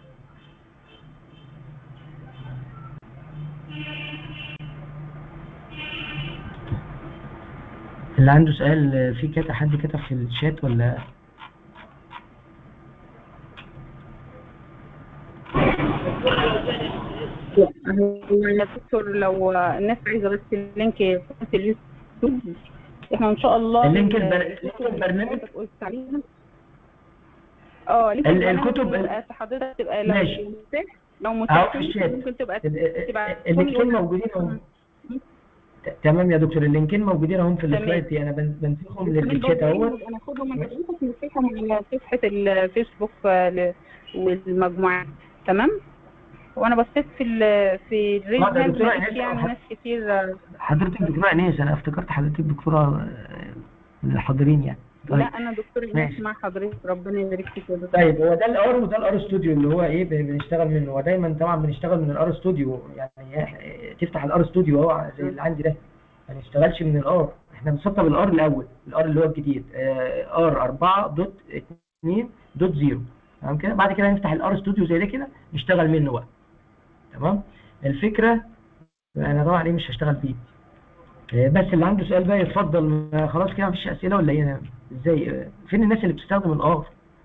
Speaker 2: اللي عنده سؤال في كتب حد كتب في الشات ولا
Speaker 3: يا دكتور لو الناس عايزه بس اللينك في اليوتيوب احنا ان شاء الله
Speaker 2: اللينك
Speaker 3: ال-
Speaker 2: البر- لينك البرنامج؟
Speaker 3: اللي قلت عليها. اه لينك
Speaker 2: ال-
Speaker 3: البرنامج
Speaker 2: الكتب-
Speaker 3: تبقى حضرتك تبقى لو
Speaker 2: ماشي.
Speaker 3: متاح لو
Speaker 2: أهو
Speaker 3: متاح
Speaker 2: في الشات.
Speaker 3: ممكن تبقى
Speaker 2: ال-
Speaker 3: تبقى
Speaker 2: ال- اللينكين موجودين اهو ت- تمام يا دكتور اللينكين موجودين اهم في
Speaker 3: تمام.
Speaker 2: السلايد دي انا بن- بنسيخهم
Speaker 3: كمان
Speaker 2: للشات
Speaker 3: برضه
Speaker 2: اهوت
Speaker 3: انا اخدهم من حضرتك نفتحهم على صفحه الفيسبوك آه، ل- والمجموعات تمام وانا بصيت في ال في الريل
Speaker 2: آه، ده
Speaker 3: هاند
Speaker 2: دكتورة
Speaker 3: لقيت
Speaker 2: إيناس
Speaker 3: يعني
Speaker 2: أو
Speaker 3: ناس كتير آه،
Speaker 2: حضرتك دكتورة انيس انا افتكرت حضرتك دكتورة آه، من الحاضرين يعني طيب
Speaker 3: لا انا دكتور
Speaker 2: ماشي.
Speaker 3: ايناس مع حضرتك ربنا يبارك فيك يا دكتور
Speaker 2: طيب هو ده الار وده الار ستوديو اللي هو ايه بن- بنشتغل منه ودايما طبعا بنشتغل من الار ستوديو يعني إيه، تفتح الار ستوديو اهو زي اللي عندي ده ما نشتغلش من الار احنا بنسطب الار الاول الار اللي هو الجديد ار 4 دوت 2 دوت 0 تمام كده بعد كده نفتح الار ستوديو زي ده كده نشتغل منه بقى تمام الفكره انا طبعا ايه مش هشتغل بيه آه، بس اللي عنده سؤال بقى يتفضل آه، خلاص كده مفيش اسئله ولا ايه ازاي آه، فين الناس اللي بتستخدم الار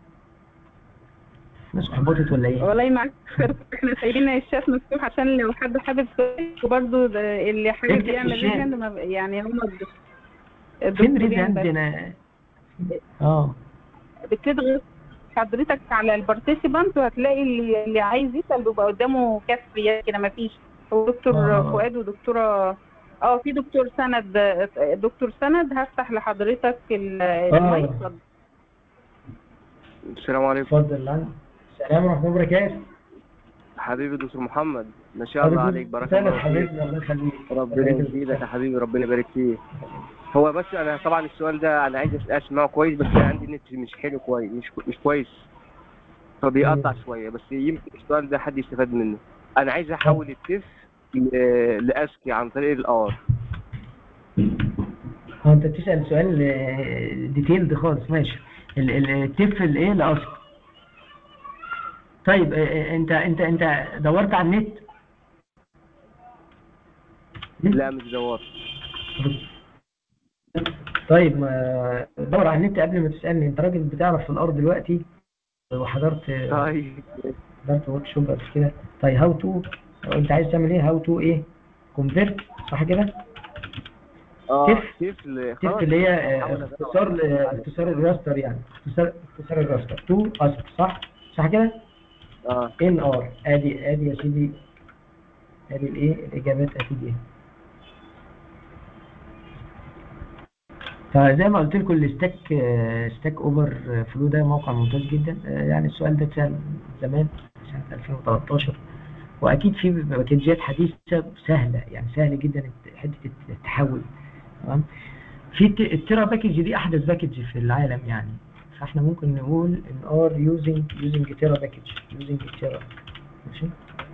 Speaker 2: الناس احبطت ولا ايه
Speaker 3: والله معاك احنا سايبين الشات مفتوح عشان لو حد حابب سؤال وبرضه ده اللي حابب
Speaker 2: اكتب في
Speaker 3: يعمل
Speaker 2: الشات.
Speaker 3: ريز هاند ما- يعني هم
Speaker 2: فين ريز عندنا اه
Speaker 3: بتضغط حضرتك على البارتيسيبانت وهتلاقي اللي, اللي عايز يسال بيبقى قدامه كف يد كده ما فيش هو دكتور
Speaker 2: آه.
Speaker 3: فؤاد ودكتوره اه في دكتور سند دكتور سند هفتح لحضرتك ال- المايك اتفضل.
Speaker 6: السلام عليكم
Speaker 2: اتفضل عندي السلام ورحمه الله وبركاته
Speaker 6: حبيبي دكتور محمد ما شاء الله عليك بارك الله فيك
Speaker 2: حبيبي الله يخليك
Speaker 6: ربنا يزيدك يا حبيبي ربنا يبارك فيك هو بس انا طبعا السؤال ده انا عايز اسمعه كويس بس انا عندي النت مش حلو كويس مش مش كويس فبيقطع شويه بس يمكن السؤال ده حد يستفاد منه انا عايز احول التف ل- لاسكي عن طريق الار
Speaker 2: هو انت بتسال سؤال ديتيلد خالص ماشي ال- ال- التف الايه الاصل طيب آه، آه، انت انت انت دورت على النت
Speaker 6: لا مش دوار
Speaker 2: طيب ما دور على النت قبل ما تسالني انت راجل بتعرف في الارض دلوقتي وحضرت
Speaker 6: طيب
Speaker 2: حضرت ورك شوب قبل كده طيب هاو تو انت عايز تعمل ايه هاو تو ايه كونفيرت صح كده
Speaker 6: اه
Speaker 2: تف
Speaker 6: تف ل-
Speaker 2: تف
Speaker 6: خلاص
Speaker 2: اللي هي
Speaker 6: هحاول
Speaker 2: آه،
Speaker 6: أدور.
Speaker 2: اختصار ل- اختصار الراستر يعني اختصار اختصار الراستر تو اسك صح صح كده
Speaker 6: اه
Speaker 2: ان ار ادي ادي يا سيدي ادي الايه الاجابات اكيد ايه فزي ما قلت لكم الستاك آه، ستاك اوفر فلو ده موقع ممتاز جدا آه، يعني السؤال ده اتسال زمان سنه 2013 واكيد في باكجات حديثه سهله يعني سهل جدا حته التحول تمام في الت- التيرا باكج دي احدث باكج في العالم يعني فاحنا ممكن نقول ان ار يوزنج يوزنج تيرا باكج يوزنج تيرا ماشي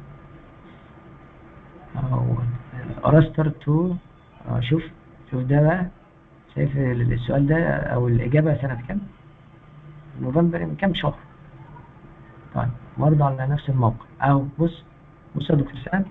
Speaker 2: اهو راستر تو اه شوف شوف ده بقى شايف ال- السؤال ده او الاجابه سنه كام نوفمبر من كام شهر طيب برضه على نفس الموقع اهو بص بص يا دكتور سند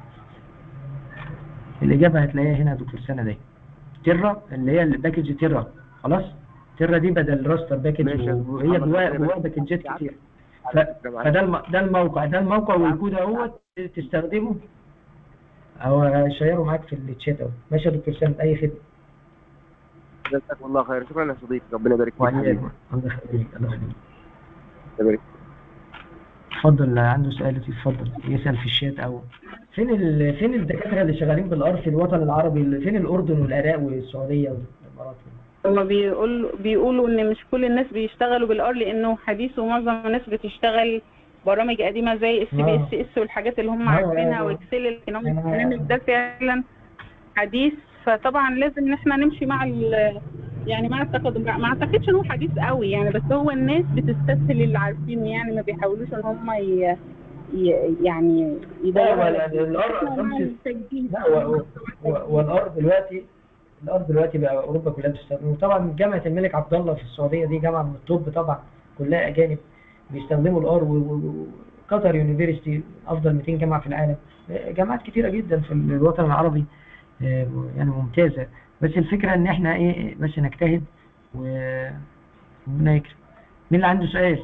Speaker 2: الاجابه هتلاقيها هنا يا دكتور سند اهي تيرا اللي هي الباكج تيرا خلاص تيرا دي بدل راستر باكج
Speaker 6: ماشي يا
Speaker 2: وهي
Speaker 6: محمد،
Speaker 2: جواها
Speaker 6: أنا
Speaker 2: جواها
Speaker 6: بس-
Speaker 2: باكجات كتير ف-
Speaker 6: على فكرة معلش.
Speaker 2: فده الم... ده الموقع ده الموقع والكود اهوت تستخدمه او هشيره معاك في الشات اهو ماشي يا دكتور سند اي خدمه
Speaker 6: جزاك الله خير شكرا يا صديقي ربنا يبارك فيك
Speaker 2: وعليك
Speaker 6: حبيبي.
Speaker 2: الله يخليك الله يخليك
Speaker 6: يبارك
Speaker 2: اتفضل اللي عنده سؤال يتفضل يسأل في الشات او فين ال... فين الدكاترة اللي شغالين بالار في الوطن العربي اللي فين الاردن والعراق والسعودية والامارات
Speaker 3: هو بيقول بيقولوا ان مش كل الناس بيشتغلوا بالار لانه حديث ومعظم الناس بتشتغل برامج قديمه زي السي بي
Speaker 2: آه.
Speaker 3: اس اس والحاجات اللي هم
Speaker 2: آه،
Speaker 3: عارفينها
Speaker 2: آه.
Speaker 3: واكسل لكن هم
Speaker 2: أنا-
Speaker 3: البرنامج ده فعلا حديث فطبعا لازم ان احنا نمشي مع ال يعني مع التقدم ما اعتقدش ان هو حديث قوي يعني بس هو الناس بتستسهل اللي عارفينه يعني ما بيحاولوش ان هم ي... ي... يعني يدوروا
Speaker 2: لا،
Speaker 3: على
Speaker 2: ولا الار
Speaker 3: إحنا مع
Speaker 2: advances
Speaker 3: التجديد.
Speaker 2: لا و- و- والار دلوقتي الار دلوقتي بقى اوروبا كلها بتستخدمه طبعا جامعه الملك عبد الله في السعوديه دي جامعه من الطب طبعا كلها اجانب بيستخدموا الار وقطر يونيفرستي افضل 200 جامعه في العالم جامعات كتيره جدا في الوطن العربي آه، يعني ممتازه بس الفكره ان احنا ايه بس نجتهد وربنا يكرم مين اللي عنده سؤال؟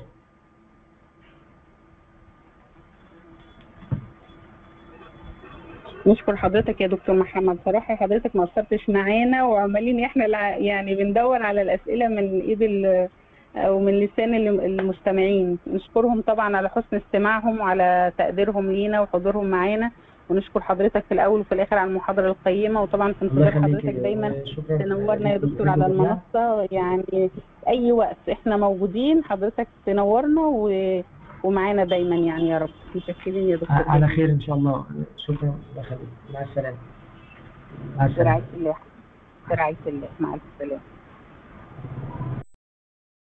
Speaker 3: نشكر حضرتك يا دكتور محمد صراحة حضرتك ما قصرتش معانا وعمالين احنا الع- يعني بندور على الأسئلة من ايد ال- او من لسان ال- المستمعين نشكرهم طبعا على حسن استماعهم وعلى تقديرهم لينا وحضورهم معانا ونشكر حضرتك في الأول وفي الآخر على المحاضرة القيمة وطبعا في
Speaker 2: الله
Speaker 3: انتظار
Speaker 2: يخليك
Speaker 3: حضرتك دايما
Speaker 2: شكرا
Speaker 3: تنورنا يا دكتور على المنصة يعني في أي وقت احنا موجودين حضرتك تنورنا و... ومعانا دايما يعني يا رب متشكرين يا دكتور
Speaker 2: على خير ان شاء الله شكرا الله يخليك مع السلامه مع السلامه
Speaker 3: برعاية الله برعاية الله مع السلامة